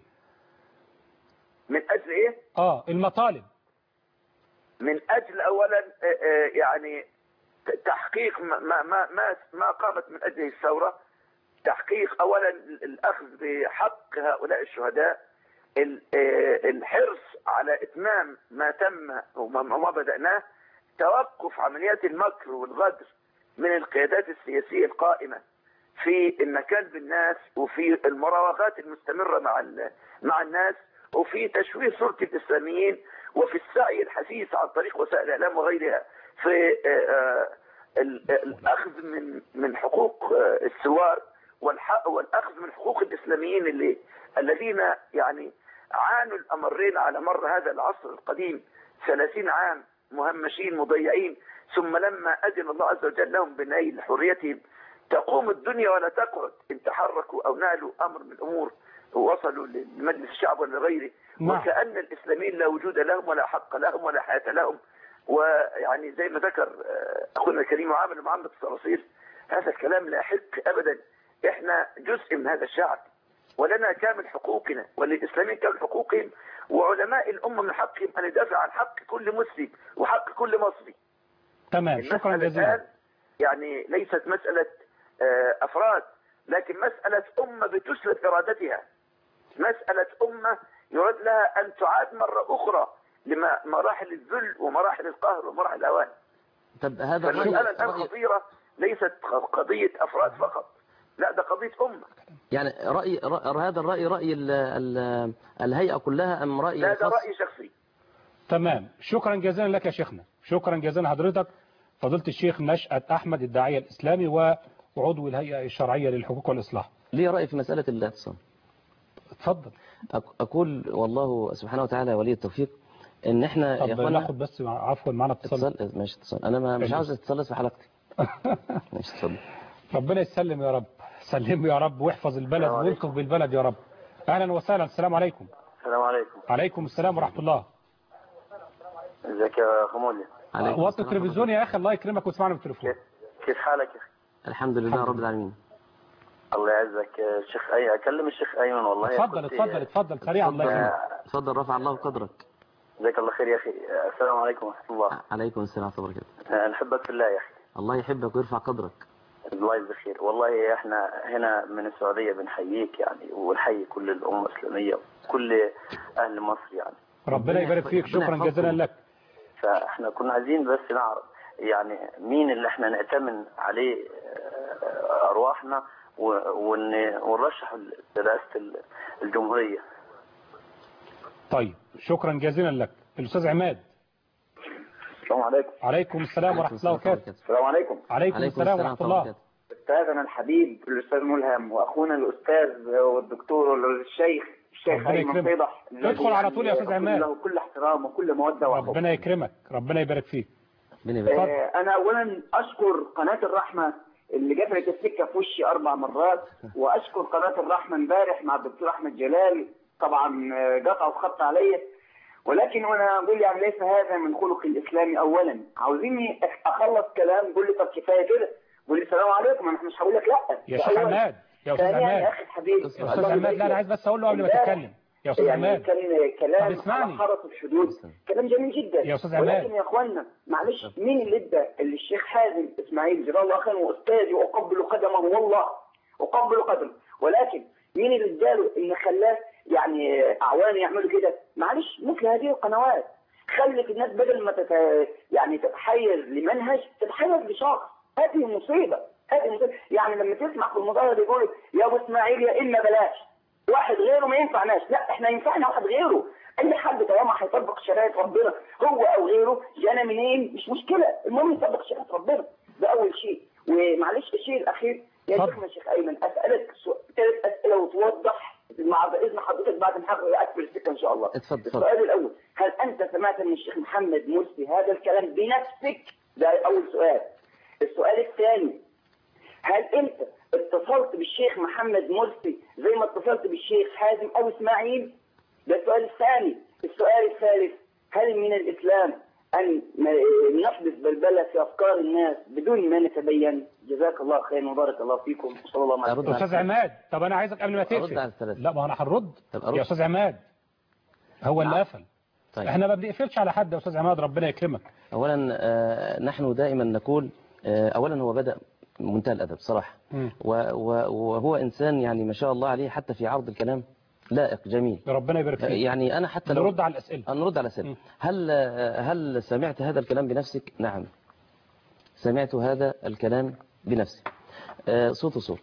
من أجل إيه؟ آه المطالب من أجل أولا آه، آه، يعني ت- تحقيق ما ما ما ما- ما قامت من أجله الثورة تحقيق اولا الاخذ بحق هؤلاء الشهداء ال- آه، الحرص على اتمام ما تم وما وما بدأناه توقف عمليات المكر والغدر من القيادات السياسية القائمة في النكال بالناس وفي المراوغات المستمرة مع ال- مع الناس وفي تشويه صورة الإسلاميين وفي السعي الحثيث عن طريق وسائل الإعلام وغيرها في آه، آه، ال- الأخذ من من حقوق آه، الثوار والحق والأخذ من حقوق الإسلاميين اللي الذين يعني عانوا الأمرين على مر هذا العصر القديم 30 عام مهمشين مضيعين ثم لما أذن الله عز وجل لهم بنيل حريتهم تقوم الدنيا ولا تقعد ان تحركوا أو نالوا أمر من الأمور ووصلوا لمجلس الشعب ولا غيره نعم. وكأن الإسلاميين لا وجود لهم ولا حق لهم ولا حياة لهم ويعني زي ما ذكر آه، أخونا الكريم وعامل معاملة الصراصير هذا الكلام لا يحق أبدا إحنا جزء من هذا الشعب ولنا كامل حقوقنا وللإسلاميين كامل حقوقهم وعلماء الأمة من حقهم أن يدافع عن حق كل مسلم وحق كل مصري تمام شكرا المسألة جزيلا الآن يعني ليست مسألة آه، أفراد لكن مسألة أمة بتسلب إرادتها مسألة أمة يراد لها أن تعاد مرة أخرى لمراحل الذل ومراحل القهر ومراحل الهوان طب هذا فالمسألة الرأي, الآن رأي خطيرة ليست قضية أفراد فقط لا ده قضية أمة يعني رأي, رأي هذا الرأي رأي ال ال الهيئة كلها أم رأي لا ده خاص رأي شخصي تمام شكرا جزيلا لك يا شيخنا شكرا جزيلا حضرتك فضيلة الشيخ نشأت أحمد الداعية الإسلامي وعضو الهيئة الشرعية للحقوق والإصلاح لي رأي في مسألة الاعتصام اتفضل أق- أقول والله سبحانه وتعالى ولي التوفيق إن إحنا يا طب إخوانا ناخد بس مع- عفوا معنا اتصال اتصال ماشي اتصال أنا ما مش حلو. عاوز اتصال في حلقتي ماشي اتفضل ربنا يسلم يا رب سلم يا رب واحفظ البلد السلام عليكم. والطف بالبلد يا رب اهلا وسهلا السلام عليكم السلام عليكم عليكم السلام ورحمه الله ازيك يا خمولي عليكم وطي السلام التلفزيون يا اخي الله يكرمك واسمعنا بالتليفون كيف حالك يا أخي الحمد لله رب العالمين الله يعزك الشيخ أي أكلم الشيخ أيمن والله اتفضل كنت- اتفضل اتفضل سريعا الله اتفضل. يكرمك اتفضل رفع الله قدرك جزاك الله خير يا أخي السلام عليكم ورحمة الله عليكم السلام ورحمة الله وبركاته نحبك في الله يا أخي الله يحبك ويرفع قدرك الله يجزاك خير والله احنا هنا من السعودية بنحييك يعني ونحيي كل الأمة الإسلامية وكل أهل مصر يعني ربنا يبارك فيك ربنا شكرا يحفظكم. جزيلا لك فاحنا كنا عايزين بس نعرف يعني مين اللي احنا نأتمن عليه آه، أرواحنا و- ون- ونرشح رئاسة ال- الجمهورية طيب شكرا جزيلا لك الاستاذ عماد السلام عليكم عليكم السلام ورحمه الله وبركاته السلام عليكم عليكم السلام ورحمه الله استاذنا الحبيب الاستاذ ملهم واخونا الاستاذ والدكتور والشيخ الشيخ ربنا ايمن يكرمك. صيدح ادخل على طول يا أستاذ عماد. له كل احترام وكل موده وحب ربنا يكرمك ربنا يبارك فيك ربنا يبارك اتفضل. آه، انا اولا اشكر قناه الرحمه اللي قفلت السكه في وشي اربع مرات واشكر قناه الرحمه امبارح مع الدكتور احمد جلال طبعا آه، قطع وخط عليا ولكن وانا اقول يعني ليس هذا من خلق الاسلام اولا عاوزيني اخلص كلام قول لي طب كفايه كده قول لي السلام عليكم انا مش هقول لك لا يا ده شيخ أولاً. عماد يا استاذ ثانيا يا عماد اخي الحبيب يا يا الله استاذ عماد يبارك لا انا لك. عايز بس اقول له قبل ما امبارح تتكلم يا استاذ يعني عماد كان طب كلام اسمعني. على حرس الحدود كلام جميل جدا يا أستاذ عماد. ولكن يا اخوانا معلش مين اللي ادى اللي الشيخ حازم اسماعيل جزاه الله خيرا واستاذي واقبل قدمه والله اقبل قدمه ولكن مين اللي اداله اللي خلاه يعني اعوان يعملوا كده معلش مثل هذه القنوات خلت الناس بدل ما تت... يعني تتحيز لمنهج تتحيز لشخص هذه مصيبه هذه مصيبه يعني لما تسمع في المظاهر يقول يا ابو اسماعيل يا اما بلاش واحد غيره ما ينفعناش لا احنا ينفعنا واحد غيره اي حد طالما هيطبق شريعه ربنا هو او غيره جانا منين مش مشكله المهم يطبق شريعه ربنا ده اول شيء ومعلش الشيء الاخير يا اتفضل. شيخنا الشيخ ايمن اسالك ثلاث اسئله وتوضح مع اذن حضرتك بعد ما هاخد اكبر السكه ان شاء الله اتفضل، اتفضل. السؤال الاول هل انت سمعت من الشيخ محمد مرسي هذا الكلام بنفسك ده اول سؤال السؤال الثاني هل انت اتصلت بالشيخ محمد مرسي زي ما اتصلت بالشيخ حازم او اسماعيل ده السؤال الثاني السؤال الثالث هل من الاسلام ان ن- نحدث بلبله في افكار الناس بدون ما نتبين جزاك الله خيرا وبارك الله فيكم وصلى الله على أرد سيدنا على استاذ عماد طب انا عايزك قبل ما أرد على تقفل الثلاثة. لا ما انا هنرد طب أرد. يا استاذ عماد هو اللي نعم. قفل طيب احنا ما بنقفلش على حد يا استاذ عماد ربنا يكرمك أولا آه، نحن دائما نقول آه، أولا هو بدأ منتهى الأدب صراحة مم. و- و- وهو إنسان يعني ما شاء الله عليه حتى في عرض الكلام لائق جميل ربنا يبارك فيك يعني أنا حتى لو نرد على الأسئلة أه، نرد على سؤال مم. هل هل سمعت هذا الكلام بنفسك؟ نعم سمعت هذا الكلام بنفسي آه، صوت وصوت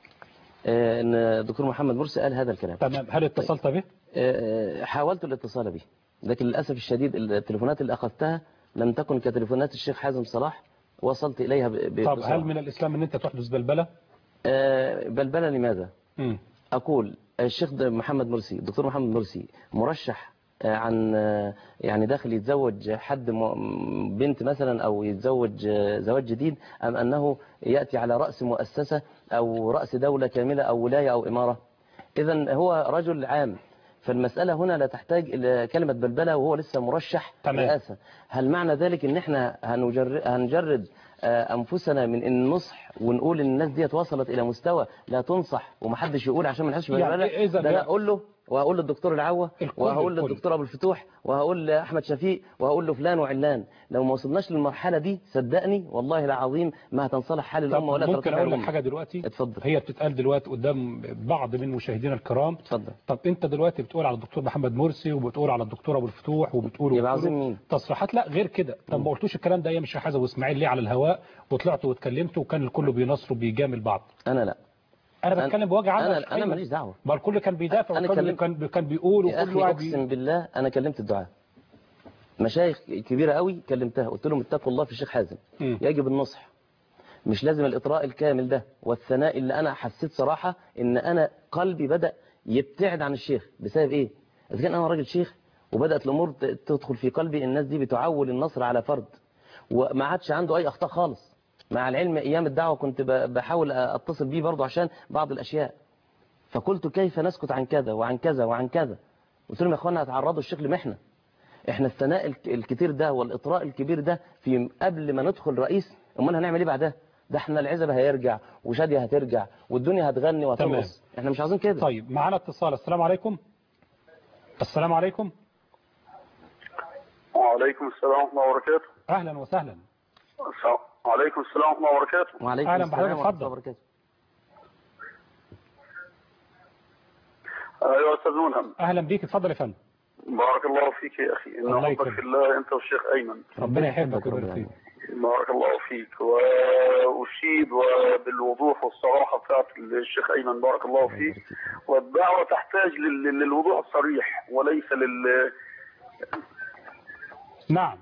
آه، ان الدكتور محمد مرسي قال هذا الكلام تمام هل اتصلت به آه، حاولت الاتصال به لكن للاسف الشديد التليفونات اللي اخذتها لم تكن كتليفونات الشيخ حازم صلاح وصلت اليها ب- طب بسرعة. هل من الإسلام أن أنت تحدث بلبلة آه، بلبله لماذا؟ مم. أقول الشيخ د- محمد مرسي الدكتور محمد مرسي مرشح آه، عن آه، يعني داخل يتزوج حد م- بنت مثلا أو يتزوج آه، زواج جديد أم أنه يأتي على رأس مؤسسة أو رأس دولة كاملة أو ولاية أو إمارة إذا هو رجل عام فالمسألة هنا لا تحتاج إلى كلمة بلبلة وهو لسه مرشح تمام. رئاسة هل معنى ذلك ان احنا هنجر... هنجرد آه، انفسنا من النصح ونقول ان الناس ديت وصلت الى مستوى لا تنصح ومحدش يقول عشان ما نحسش يعني بالبلبلة إذا ده هي- انا اقول له وهقول للدكتور العوة الكل- وهقول الكل. للدكتور ابو الفتوح وهقول لاحمد شفيق وهقول له فلان وعلان لو ما وصلناش للمرحلة دي صدقني والله العظيم ما هتنصلح حال طب الامة ولا ممكن ترتفع أقول لك الأمة. حاجة دلوقتي اتفضل هي بتتقال دلوقتي قدام بعض من مشاهدينا الكرام اتفضل طب انت دلوقتي بتقول على الدكتور محمد مرسي وبتقول على الدكتور ابو الفتوح وبتقول يبقى وبتقول عظيم مين؟ تصريحات لا غير كده طب ما قلتوش الكلام ده ايام الشيخ حازم واسماعيل ليه على الهواء وطلعتوا واتكلمتوا وكان الكل بينصر وبيجامل بعض انا لا انا أنا- بتكلم بوجه عام يا شيخ انا انا أيمن. ماليش دعوه ما الكل كان بيدافع أنا وكل كلمت- كان كان بيقول يا وكل اخي واحد اقسم بالله انا كلمت الدعاء مشايخ كبيره قوي كلمتها قلت لهم اتقوا الله في الشيخ حازم مم. يجب النصح مش لازم الاطراء الكامل ده والثناء اللي انا حسيت صراحه ان انا قلبي بدا يبتعد عن الشيخ بسبب ايه اذا كان انا راجل شيخ وبدات الامور ت- تدخل في قلبي الناس دي بتعول النصر على فرد وما عادش عنده اي اخطاء خالص مع العلم ايام الدعوه كنت ب- بحاول اتصل بيه برضه عشان بعض الاشياء فقلت كيف نسكت عن كذا وعن كذا وعن كذا قلت لهم يا اخوانا هتعرضوا الشيخ لمحنه احنا الثناء الك- الكتير ده والاطراء الكبير ده في قبل ما ندخل رئيس امال هنعمل ايه بعدها ده احنا العزبه هيرجع وشاديه هترجع والدنيا هتغني وهترقص احنا مش عاوزين كده طيب معانا اتصال السلام عليكم السلام عليكم وعليكم السلام ورحمة الله وبركاته اهلا وسهلا السلام- وعليكم السلام ورحمة الله وبركاته وعليكم أهلا السلام بحضرتك، ورحمه اتفضل. الله وبركاته أيها أستاذ ملهم اهلا بيك اتفضل يا فندم بارك الله فيك يا أخي إن الله أحبك يكرمك. في الله أنت والشيخ أيمن ربنا يحبك يحبك رب ويبارك فيك العالمين. بارك الله فيك وأشيد وبالوضوح والصراحة بتاعت الشيخ أيمن بارك الله فيك والدعوة تحتاج لل- للوضوح الصريح وليس لل نعم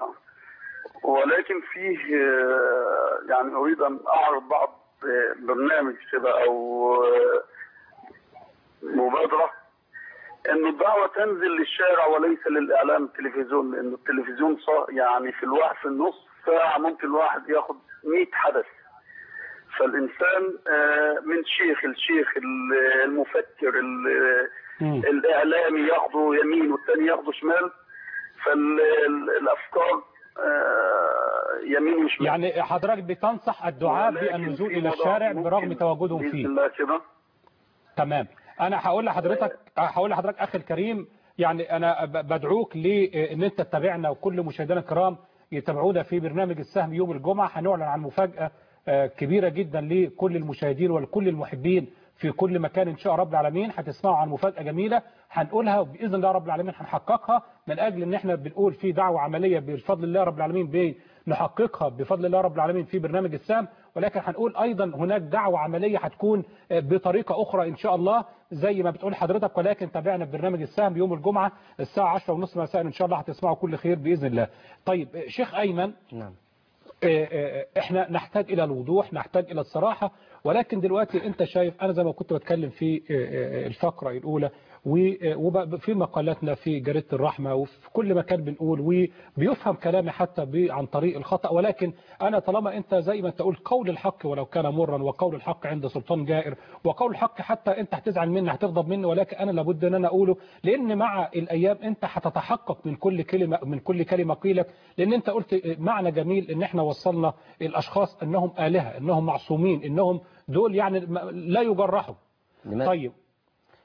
ولكن فيه آه، يعني أريد أن أعرض بعض آه، برنامج كده أو آه، مبادرة أن الدعوة تنزل للشارع وليس للإعلام التلفزيون لأن التلفزيون صا- يعني في الواحد في النص ساعة ممكن الواحد ياخد 100 حدث فالإنسان آه، من شيخ الشيخ ال- المفكر ال- مم. الإعلامي ياخده يمين والثاني ياخده شمال فالأفكار يمين وشمال يعني حضرتك بتنصح الدعاء ولكن بالنزول في الى موضوع الشارع ممكن برغم تواجدهم بإذن فيه الله كده تمام انا هقول لحضرتك هقول لحضرتك اخي الكريم يعني انا ب- بدعوك لان انت تتابعنا وكل مشاهدينا الكرام يتابعونا في برنامج السهم يوم الجمعه هنعلن عن مفاجاه آه، كبيره جدا لكل المشاهدين ولكل المحبين في كل مكان ان شاء رب العالمين هتسمعوا عن مفاجاه جميله هنقولها وباذن الله رب العالمين هنحققها من اجل ان احنا بنقول في دعوه عمليه بفضل الله رب العالمين بنحققها بفضل الله رب العالمين في برنامج السام ولكن هنقول ايضا هناك دعوه عمليه هتكون آه، بطريقه اخرى ان شاء الله زي ما بتقول حضرتك ولكن تابعنا في برنامج السهم يوم الجمعه الساعه 10 ونص مساء ان شاء الله هتسمعوا كل خير باذن الله طيب آه، شيخ ايمن نعم آه، آه، احنا نحتاج الى الوضوح نحتاج الى الصراحة ولكن دلوقتي انت شايف انا زي ما كنت بتكلم في آه، آه، الفقرة الاولى وفي مقالاتنا في جريدة الرحمة وفي كل مكان بنقول وبيفهم كلامي حتى ب- عن طريق الخطأ ولكن انا طالما انت زي ما انت قلت قول الحق ولو كان مرا وقول الحق عند سلطان جائر وقول الحق حتى انت هتزعل مني هتغضب مني ولكن انا لابد ان انا اقوله لان مع الايام انت هتتحقق من كل كلمة من كل كلمة قيلت لان انت قلت معنى جميل ان احنا وصلنا الاشخاص انهم آلهة انهم معصومين انهم دول يعني ما- لا يجرحوا لماذا؟ طيب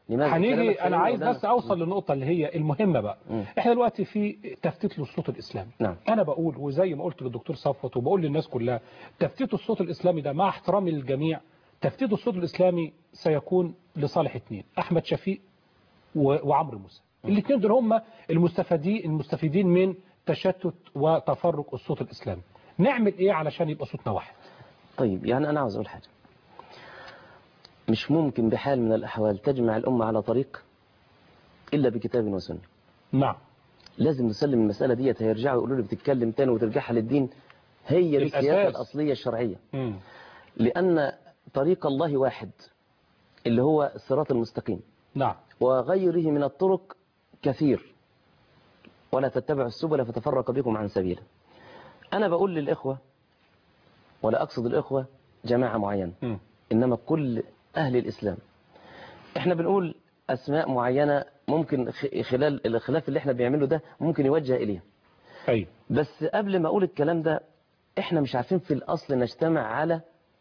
لماذا كلامك هنيجي سليم انا عايز قدامك. بس اوصل للنقطه اللي هي المهمه بقى مم. احنا دلوقتي في تفتيت للصوت الاسلامي نعم. انا بقول وزي ما قلت للدكتور صفوت وبقول للناس كلها تفتيت الصوت الاسلامي ده مع احترامي للجميع تفتيت الصوت الاسلامي سيكون لصالح اثنين احمد شفيق و- وعمرو موسى الاثنين دول هم المستفيدين المستفيدين من تشتت وتفرق الصوت الاسلامي نعمل ايه علشان يبقى صوتنا واحد طيب يعني أنا عاوز أقول حاجة مش ممكن بحال من الأحوال تجمع الأمة على طريق إلا بكتاب وسنة نعم لازم نسلم المسألة ديت هيرجعوا يقولوا لي بتتكلم تاني وترجعها للدين هي دي الأساس. السياسة الأصلية الشرعية مم. لأن طريق الله واحد اللي هو الصراط المستقيم نعم وغيره من الطرق كثير ولا تتبعوا السبل فتفرق بكم عن سبيله أنا بقول للإخوة ولا أقصد الإخوة جماعة معينة مم. إنما كل أهل الإسلام إحنا بنقول أسماء معينة ممكن خ- خلال الخلاف اللي إحنا بنعمله ده ممكن يوجه إليها ايوه بس قبل ما أقول الكلام ده إحنا مش عارفين في الأصل نجتمع على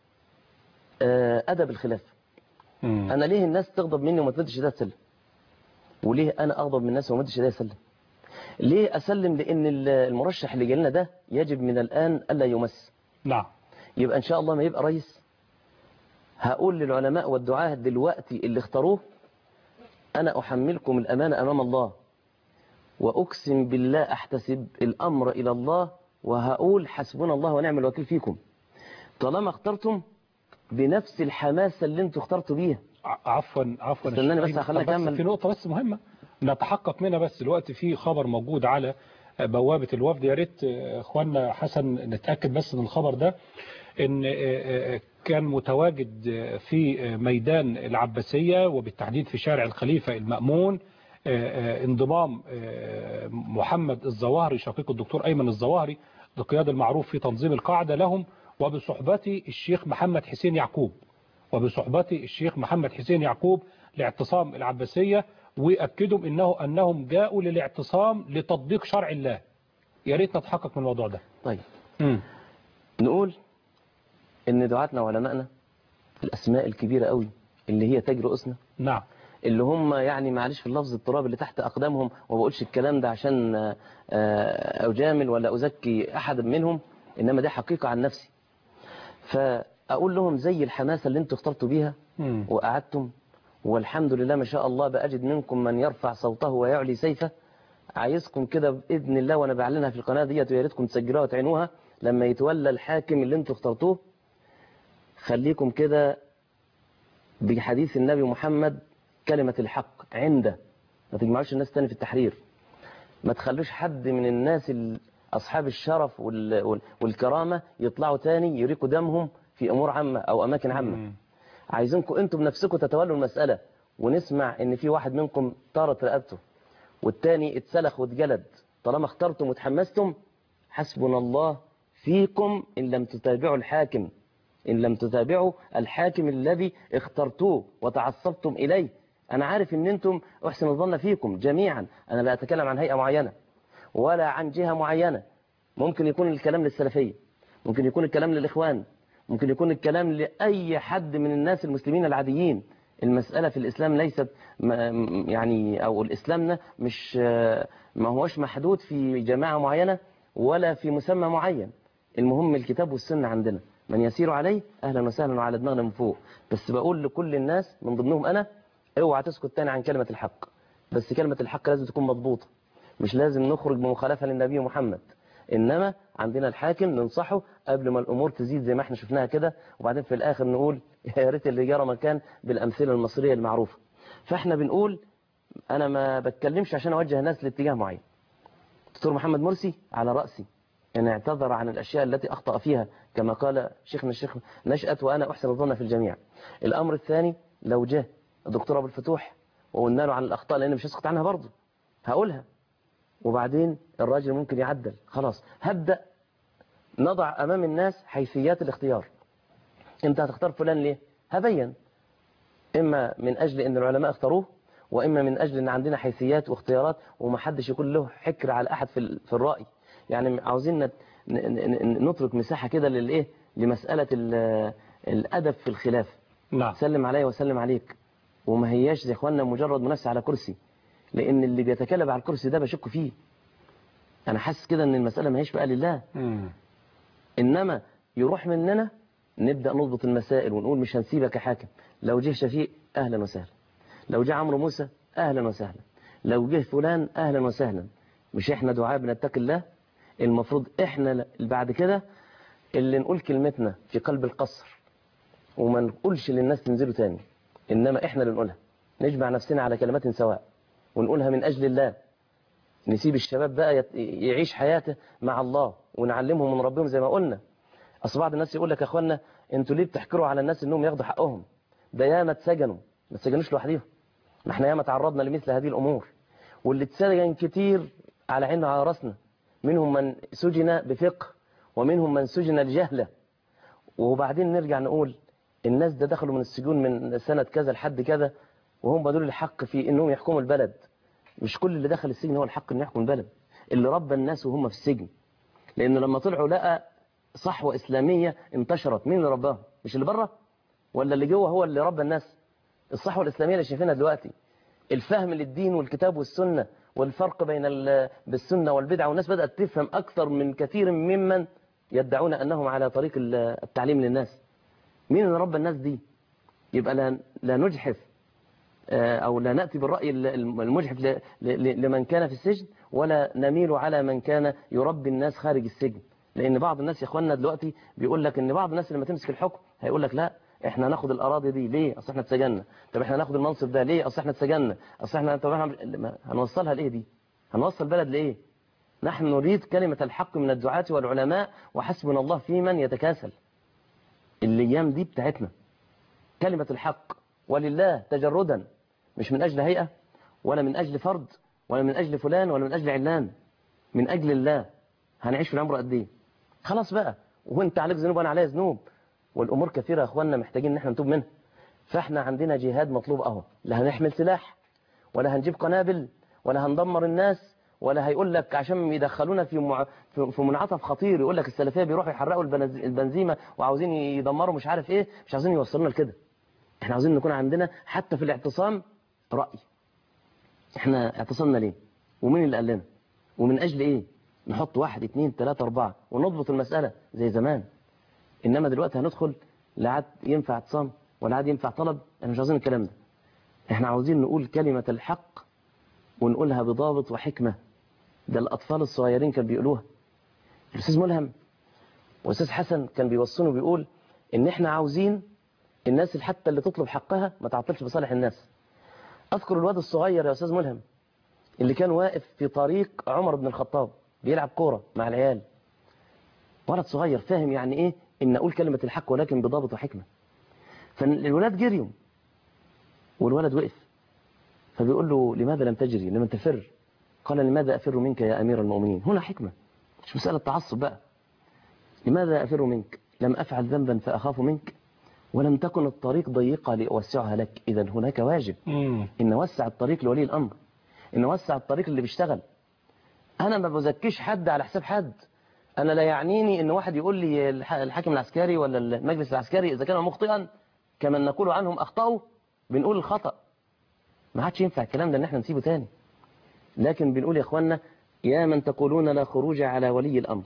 آه، أدب الخلاف مم. انا ليه الناس تغضب مني وما تمدش ايديها تسلم وليه انا اغضب من الناس وما تمدش ايديها تسلم ليه اسلم لان ال- المرشح اللي جالنا ده يجب من الان الا يمس نعم يبقى ان شاء الله ما يبقى رئيس هقول للعلماء والدعاة دلوقتي اللي اختاروه انا احملكم الامانه امام الله واقسم بالله احتسب الامر الى الله وهقول حسبنا الله ونعم الوكيل فيكم طالما اخترتم بنفس الحماسه اللي انتوا اخترتوا بيها ع- عفوا عفوا يا استناني شيخ بس أيمن. هخليها طب بس أكمل. في نقطة بس مهمة نتحقق منها بس دلوقتي في خبر موجود على بوابة الوفد يا ريت آه، اخواننا حسن نتأكد بس من الخبر ده ان آه، آه، كان متواجد آه، في آه، ميدان العباسية وبالتحديد في شارع الخليفة المأمون آه، آه، انضمام آه، محمد الظواهري شقيق الدكتور أيمن الظواهري القيادة المعروف في تنظيم القاعدة لهم وبصحبة الشيخ محمد حسين يعقوب وبصحبة الشيخ محمد حسين يعقوب لاعتصام العباسية وأكدوا إنه أنهم جاءوا للاعتصام لتطبيق شرع الله يا ريت نتحقق من الموضوع ده طيب مم. نقول ان دعاتنا وعلمائنا الاسماء الكبيره قوي اللي هي تاج رؤوسنا نعم اللي هم يعني معلش في اللفظ التراب اللي تحت اقدامهم وما بقولش الكلام ده عشان آه، آه، اجامل ولا ازكي احد منهم انما دي حقيقه عن نفسي فاقول لهم زي الحماسه اللي انتوا اخترتوا بيها مم. وقعدتم والحمد لله ما شاء الله بأجد منكم من يرفع صوته ويعلي سيفه عايزكم كده بإذن الله وأنا بعلنها في القناة ديت ويا ريتكم تسجلوها وتعينوها لما يتولى الحاكم اللي انتوا اخترتوه خليكم كده بحديث النبي محمد كلمة الحق عنده ما تجمعوش الناس تاني في التحرير ما تخلوش حد من الناس ال- أصحاب الشرف وال- وال- والكرامة يطلعوا تاني يريقوا دمهم في أمور عامة أو أماكن عامة مم. عايزينكم انتوا بنفسكم تتولوا المسألة ونسمع ان في واحد منكم طارت رقبته والتاني اتسلخ واتجلد طالما اخترتم وتحمستم حسبنا الله فيكم ان لم تتابعوا الحاكم ان لم تتابعوا الحاكم الذي اخترتوه وتعصبتم اليه انا عارف ان انتم احسن الظن فيكم جميعا انا لا اتكلم عن هيئة معينة ولا عن جهة معينة ممكن يكون الكلام للسلفية ممكن يكون الكلام للإخوان ممكن يكون الكلام لأي حد من الناس المسلمين العاديين المسألة في الإسلام ليست م- يعني أو الإسلامنا مش ما هوش محدود في جماعة معينة ولا في مسمى معين المهم الكتاب والسنة عندنا من يسير عليه أهلا وسهلا وعلى دماغنا من فوق بس بقول لكل الناس من ضمنهم أنا اوعى تسكت تاني عن كلمة الحق بس كلمة الحق لازم تكون مضبوطة مش لازم نخرج بمخالفة للنبي محمد إنما عندنا الحاكم ننصحه قبل ما الأمور تزيد زي ما احنا شفناها كده وبعدين في الآخر نقول يا ريت اللي جرى مكان بالأمثلة المصرية المعروفة فاحنا بنقول أنا ما بتكلمش عشان أوجه الناس لاتجاه معين دكتور محمد مرسي على رأسي أن اعتذر عن الأشياء التي أخطأ فيها كما قال شيخنا الشيخ نشأت وأنا أحسن الظن في الجميع الأمر الثاني لو جه الدكتور أبو الفتوح وقلنا له عن الأخطاء لأن مش هسقط عنها برضه هقولها وبعدين الراجل ممكن يعدل خلاص هبدأ نضع أمام الناس حيثيات الاختيار انت هتختار فلان ليه هبين إما من أجل أن العلماء اختاروه وإما من أجل أن عندنا حيثيات واختيارات ومحدش يكون له حكر على أحد في ال- في الرأي يعني عاوزين نت- ن- ن- ن- نترك مساحة كده للإيه لمسألة ال- الأدب في الخلاف نعم سلم علي وسلم عليك وما هياش زي اخواننا مجرد منافسه على كرسي لان اللي بيتكلم على الكرسي ده بشك فيه انا حاسس كده ان المساله ما هيش بقى لله مم. انما يروح مننا نبدا نضبط المسائل ونقول مش هنسيبك يا حاكم لو جه شفيق اهلا وسهلا لو جه عمرو موسى اهلا وسهلا لو جه فلان اهلا وسهلا مش احنا دعاء بنتقي الله المفروض احنا ل- بعد كده اللي نقول كلمتنا في قلب القصر وما نقولش للناس تنزلوا تاني انما احنا اللي نقولها نجمع نفسنا على كلمات سواء ونقولها من اجل الله نسيب الشباب بقى يت- يعيش حياته مع الله ونعلمهم من ربهم زي ما قلنا اصل بعض الناس يقول لك يا اخوانا انتوا ليه بتحكروا على الناس انهم ياخدوا حقهم ده ياما اتسجنوا ما اتسجنوش لوحديهم ما احنا ياما تعرضنا لمثل هذه الامور واللي اتسجن كتير على عيننا وعلى راسنا منهم من سجن بفقه ومنهم من سجن الجهله وبعدين نرجع نقول الناس ده دخلوا من السجون من سنة كذا لحد كذا وهم دول الحق في انهم يحكموا البلد مش كل اللي دخل السجن هو الحق انه يحكم البلد اللي ربى الناس وهم في السجن لانه لما طلعوا لقى صحوة اسلامية انتشرت مين اللي رباهم مش اللي بره ولا اللي جوه هو اللي ربى الناس الصحوة الاسلامية اللي شايفينها دلوقتي الفهم للدين والكتاب والسنة والفرق بين ال- بالسنة والبدعة والناس بدأت تفهم أكثر من كثير ممن يدعون أنهم على طريق ال- التعليم للناس مين اللي ربى الناس دي يبقى لا, لا نجحف آه، أو لا نأتي بالرأي ال- المجحف ل- ل- لمن كان في السجن ولا نميل على من كان يربي الناس خارج السجن لأن بعض الناس يا إخواننا دلوقتي بيقول لك إن بعض الناس لما تمسك الحكم هيقول لك لا احنا ناخد الاراضي دي ليه اصل احنا اتسجننا طب احنا ناخد المنصب ده ليه اصل احنا اتسجننا اصل احنا طب احنا ما- هنوصلها لايه دي هنوصل بلد لايه نحن نريد كلمة الحق من الدعاة والعلماء وحسبنا الله في من يتكاسل الايام دي بتاعتنا كلمة الحق ولله تجردا مش من اجل هيئة ولا من اجل فرد ولا من اجل فلان ولا من اجل علان من اجل الله هنعيش في العمر قد ايه خلاص بقى وانت عليك ذنوب وانا عليا ذنوب والامور كثيره يا اخواننا محتاجين ان احنا نتوب منها فاحنا عندنا جهاد مطلوب اهو لا هنحمل سلاح ولا هنجيب قنابل ولا هندمر الناس ولا هيقول لك عشان يدخلونا في مع... في في منعطف خطير يقول لك السلفيه بيروحوا يحرقوا البنز... البنزيمه وعاوزين يدمروا مش عارف ايه مش عاوزين يوصلونا لكده احنا عاوزين نكون عندنا حتى في الاعتصام راي احنا اعتصمنا ليه ومين اللي قال لنا ومن اجل ايه نحط واحد اتنين تلاتة اربعة ونضبط المسألة زي زمان انما دلوقتي هندخل لا عاد ينفع اعتصام ولا عاد ينفع طلب احنا مش عاوزين الكلام ده احنا عاوزين نقول كلمة الحق ونقولها بضابط وحكمة ده الاطفال الصغيرين كانوا بيقولوها الاستاذ ملهم والاستاذ حسن كان بيوصونه بيقول ان احنا عاوزين الناس حتى اللي تطلب حقها ما تعطلش بصالح الناس اذكر الواد الصغير يا استاذ ملهم اللي كان واقف في طريق عمر بن الخطاب بيلعب كورة مع العيال ولد صغير فاهم يعني ايه ان اقول كلمة الحق ولكن بضابط وحكمة فالولاد جريوا والولد وقف فبيقول له لماذا لم تجري لمن تفر قال لماذا أفر منك يا أمير المؤمنين هنا حكمة مش مسألة تعصب بقى لماذا أفر منك لم أفعل ذنبا فأخاف منك ولم تكن الطريق ضيقة لأوسعها لك إذا هناك واجب مم. إن وسع الطريق لولي الأمر إن وسع الطريق اللي بيشتغل أنا ما بزكيش حد على حساب حد أنا لا يعنيني إن واحد يقول لي الح- الحاكم العسكري ولا المجلس العسكري إذا كان مخطئا كما نقول عنهم أخطأوا بنقول الخطأ ما عادش ينفع الكلام ده إن احنا نسيبه تاني لكن بنقول يا إخوانا يا من تقولون لا خروج على ولي الأمر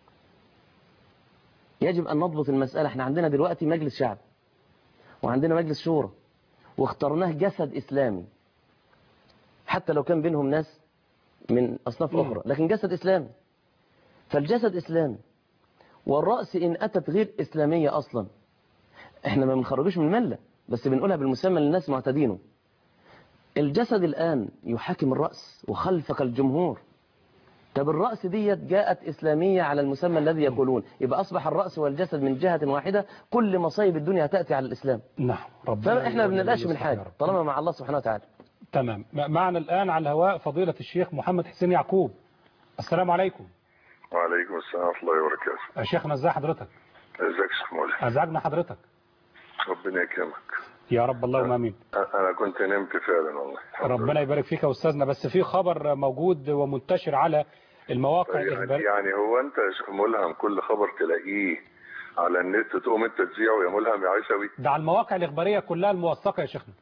يجب أن نضبط المسألة احنا عندنا دلوقتي مجلس شعب وعندنا مجلس شورى واخترناه جسد إسلامي حتى لو كان بينهم ناس من أصناف مم. أخرى لكن جسد إسلامي فالجسد إسلامي والرأس إن أتت غير إسلامية أصلا إحنا ما بنخرجوش من الملة بس بنقولها بالمسمى للناس معتدينه الجسد الآن يحاكم الرأس وخلفك الجمهور طب الرأس ديت جاءت إسلامية على المسمى الذي يقولون يبقى أصبح الرأس والجسد من جهة واحدة كل مصايب الدنيا تأتي على الإسلام نعم ربنا فإحنا ما بنقلقش من يصلح يا حاجة رب. طالما مع الله سبحانه وتعالى تمام م- معنا الآن على الهواء فضيلة الشيخ محمد حسين يعقوب السلام عليكم وعليكم السلام ورحمة الله وبركاته يا شيخنا ازي حضرتك ازيك يا شيخ مولى ازعجنا حضرتك ربنا يكرمك يا رب اللهم امين أ- انا كنت نمت فعلا والله الحمد ربنا لله. يبارك فيك يا استاذنا بس في خبر موجود ومنتشر على المواقع يعني, الإخبارية يعني هو انت يا شيخ ملهم كل خبر تلاقيه على النت تقوم انت تذيعه يا ملهم يا عيسوي ده على المواقع الإخبارية كلها الموثقة يا شيخنا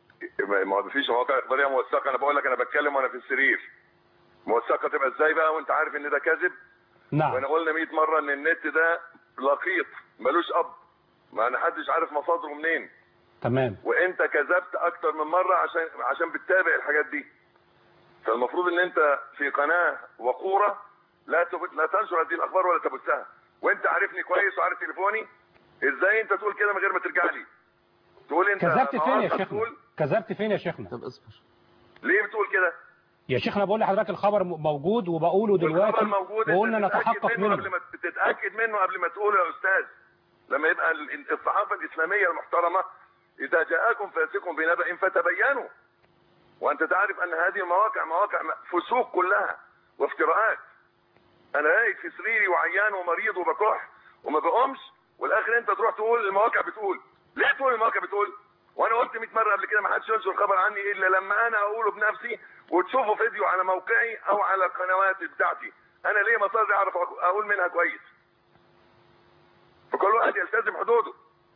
ما ما فيش مواقع اخباريه موثقه انا بقول لك انا بتكلم وانا في السرير موثقه تبقى ازاي بقى وانت عارف ان ده كذب نعم وانا قلنا 100 مره ان النت ده لقيط ملوش اب ما حدش عارف مصادره منين تمام وانت كذبت اكتر من مره عشان عشان بتتابع الحاجات دي فالمفروض ان انت في قناه وقوره لا تبت لا تنشر هذه الاخبار ولا تبثها وانت عارفني كويس وعارف تليفوني ازاي انت تقول كده من غير ما ترجع لي تقول انت كذبت فين يا معارضك شيخنا تقول كذبت فين يا شيخنا طب اصبر ليه بتقول كده يا شيخنا بقول لحضرتك الخبر م- موجود وبقوله دلوقتي والخبر موجود وقلنا انت تتأكد نتحقق منه منه قبل ما تتاكد منه قبل ما تقوله يا استاذ لما يبقى ال- الصحافه الاسلاميه المحترمه اذا جاءكم فاسق بنبأ فتبينوا وانت تعرف ان هذه المواقع مواقع م- فسوق كلها وافتراءات انا رايق في سريري وعيان ومريض وبكح وما بقومش والاخر انت تروح تقول المواقع بتقول ليه تقول المواقع بتقول وانا قلت 100 مره قبل كده ما حدش ينشر خبر عني الا لما انا اقوله بنفسي وتشوفوا فيديو على موقعي او على القنوات بتاعتي انا ليه مصادر اعرف أق- اقول منها كويس فكل واحد يلتزم حدوده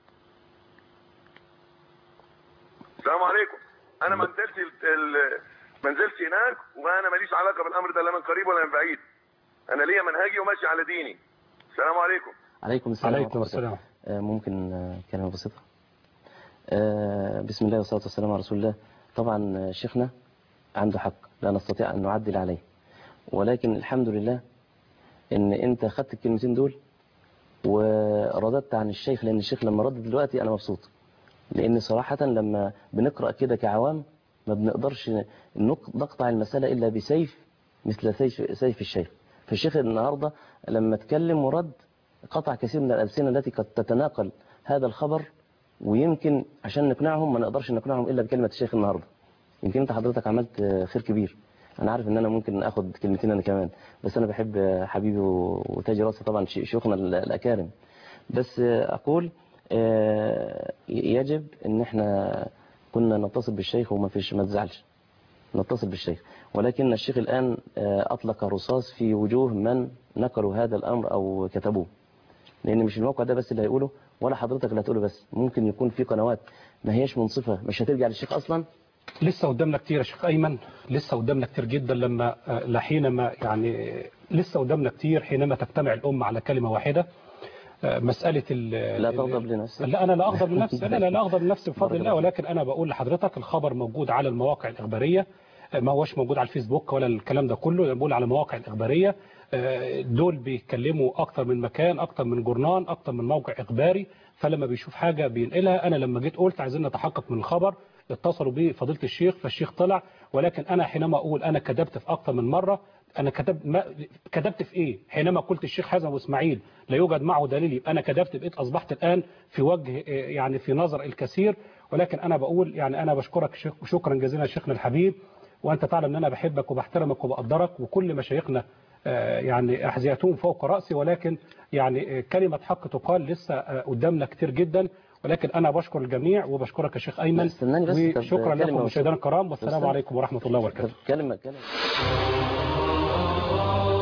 السلام عليكم انا ما نزلتش ال- ال- ما نزلتش هناك وانا ماليش علاقه بالامر ده لا من قريب ولا من بعيد انا ليا منهجي وماشي على ديني السلام عليكم عليكم السلام عليكم ورحمة الله. السلام آه، ممكن آه، كلمة بسيطة آه، بسم الله والصلاة والسلام على رسول الله طبعا آه، شيخنا عنده حق لا نستطيع أن نعدل عليه ولكن الحمد لله ان انت خدت الكلمتين دول ورددت عن الشيخ لان الشيخ لما رد دلوقتي انا مبسوط لان صراحة لما بنقرأ كده كعوام ما بنقدرش نق- نقطع المسألة الا بسيف مثل سيف, سيف الشيخ فالشيخ النهاردة لما اتكلم ورد قطع كثير من الألسنة التي قد تتناقل هذا الخبر ويمكن عشان نقنعهم ما نقدرش نقنعهم إلا بكلمة الشيخ النهاردة يمكن انت حضرتك عملت خير كبير انا عارف ان انا ممكن اخد كلمتين انا كمان بس انا بحب حبيبي وتاج راسي طبعا شي- شيوخنا ال- الاكارم بس اقول آه، يجب ان احنا كنا نتصل بالشيخ وما فيش ما تزعلش نتصل بالشيخ ولكن الشيخ الآن آه، أطلق الرصاص في وجوه من نقلوا هذا الأمر أو كتبوه لأن مش الموقع ده بس اللي هيقوله ولا حضرتك اللي هتقوله بس ممكن يكون في قنوات ما هيش منصفة مش هترجع للشيخ أصلا لسه قدامنا كتير يا شيخ أيمن لسه قدامنا كتير جدا لما آه، لحينما يعني لسه قدامنا كتير حينما تجتمع الأمة على كلمة واحدة آه، مسألة ال لا ال- تغضب لنفسك لا أنا لا أغضب لنفسي لا لا لا أغضب لنفسي بفضل بارك الله الله ولكن أنا بقول لحضرتك الخبر موجود على المواقع الإخبارية آه، ما هوش موجود على الفيسبوك ولا الكلام ده كله أنا بقول على مواقع الإخبارية آه، دول بيتكلموا أكتر من مكان أكتر من جورنان أكتر من موقع إخباري فلما بيشوف حاجة بينقلها أنا لما جيت قلت عايزين نتحقق من الخبر اتصلوا بيه فضيلة الشيخ فالشيخ طلع ولكن أنا حينما أقول أنا كذبت في أكتر من مرة أنا كتبت ما كذبت في إيه حينما قلت الشيخ حسن وإسماعيل لا يوجد معه دليل يبقى أنا كذبت بقيت أصبحت الآن في وجه آه، يعني في نظر الكثير ولكن أنا بقول يعني أنا بشكرك شيخ شكرا جزيلا شيخنا الحبيب وأنت تعلم أن أنا بحبك وبحترمك وبقدرك وكل مشايخنا آه، يعني أحذيتهم فوق رأسي ولكن يعني آه، كلمة حق تقال لسه آه، قدامنا كتير جدا ولكن أنا بشكر الجميع وبشكرك يا شيخ أيمن استناني بس، طب وشكرا كلمة لكم بس. مشاهدينا الكرام والسلام استنى. عليكم ورحمة الله طب وبركاته كلمة كلمة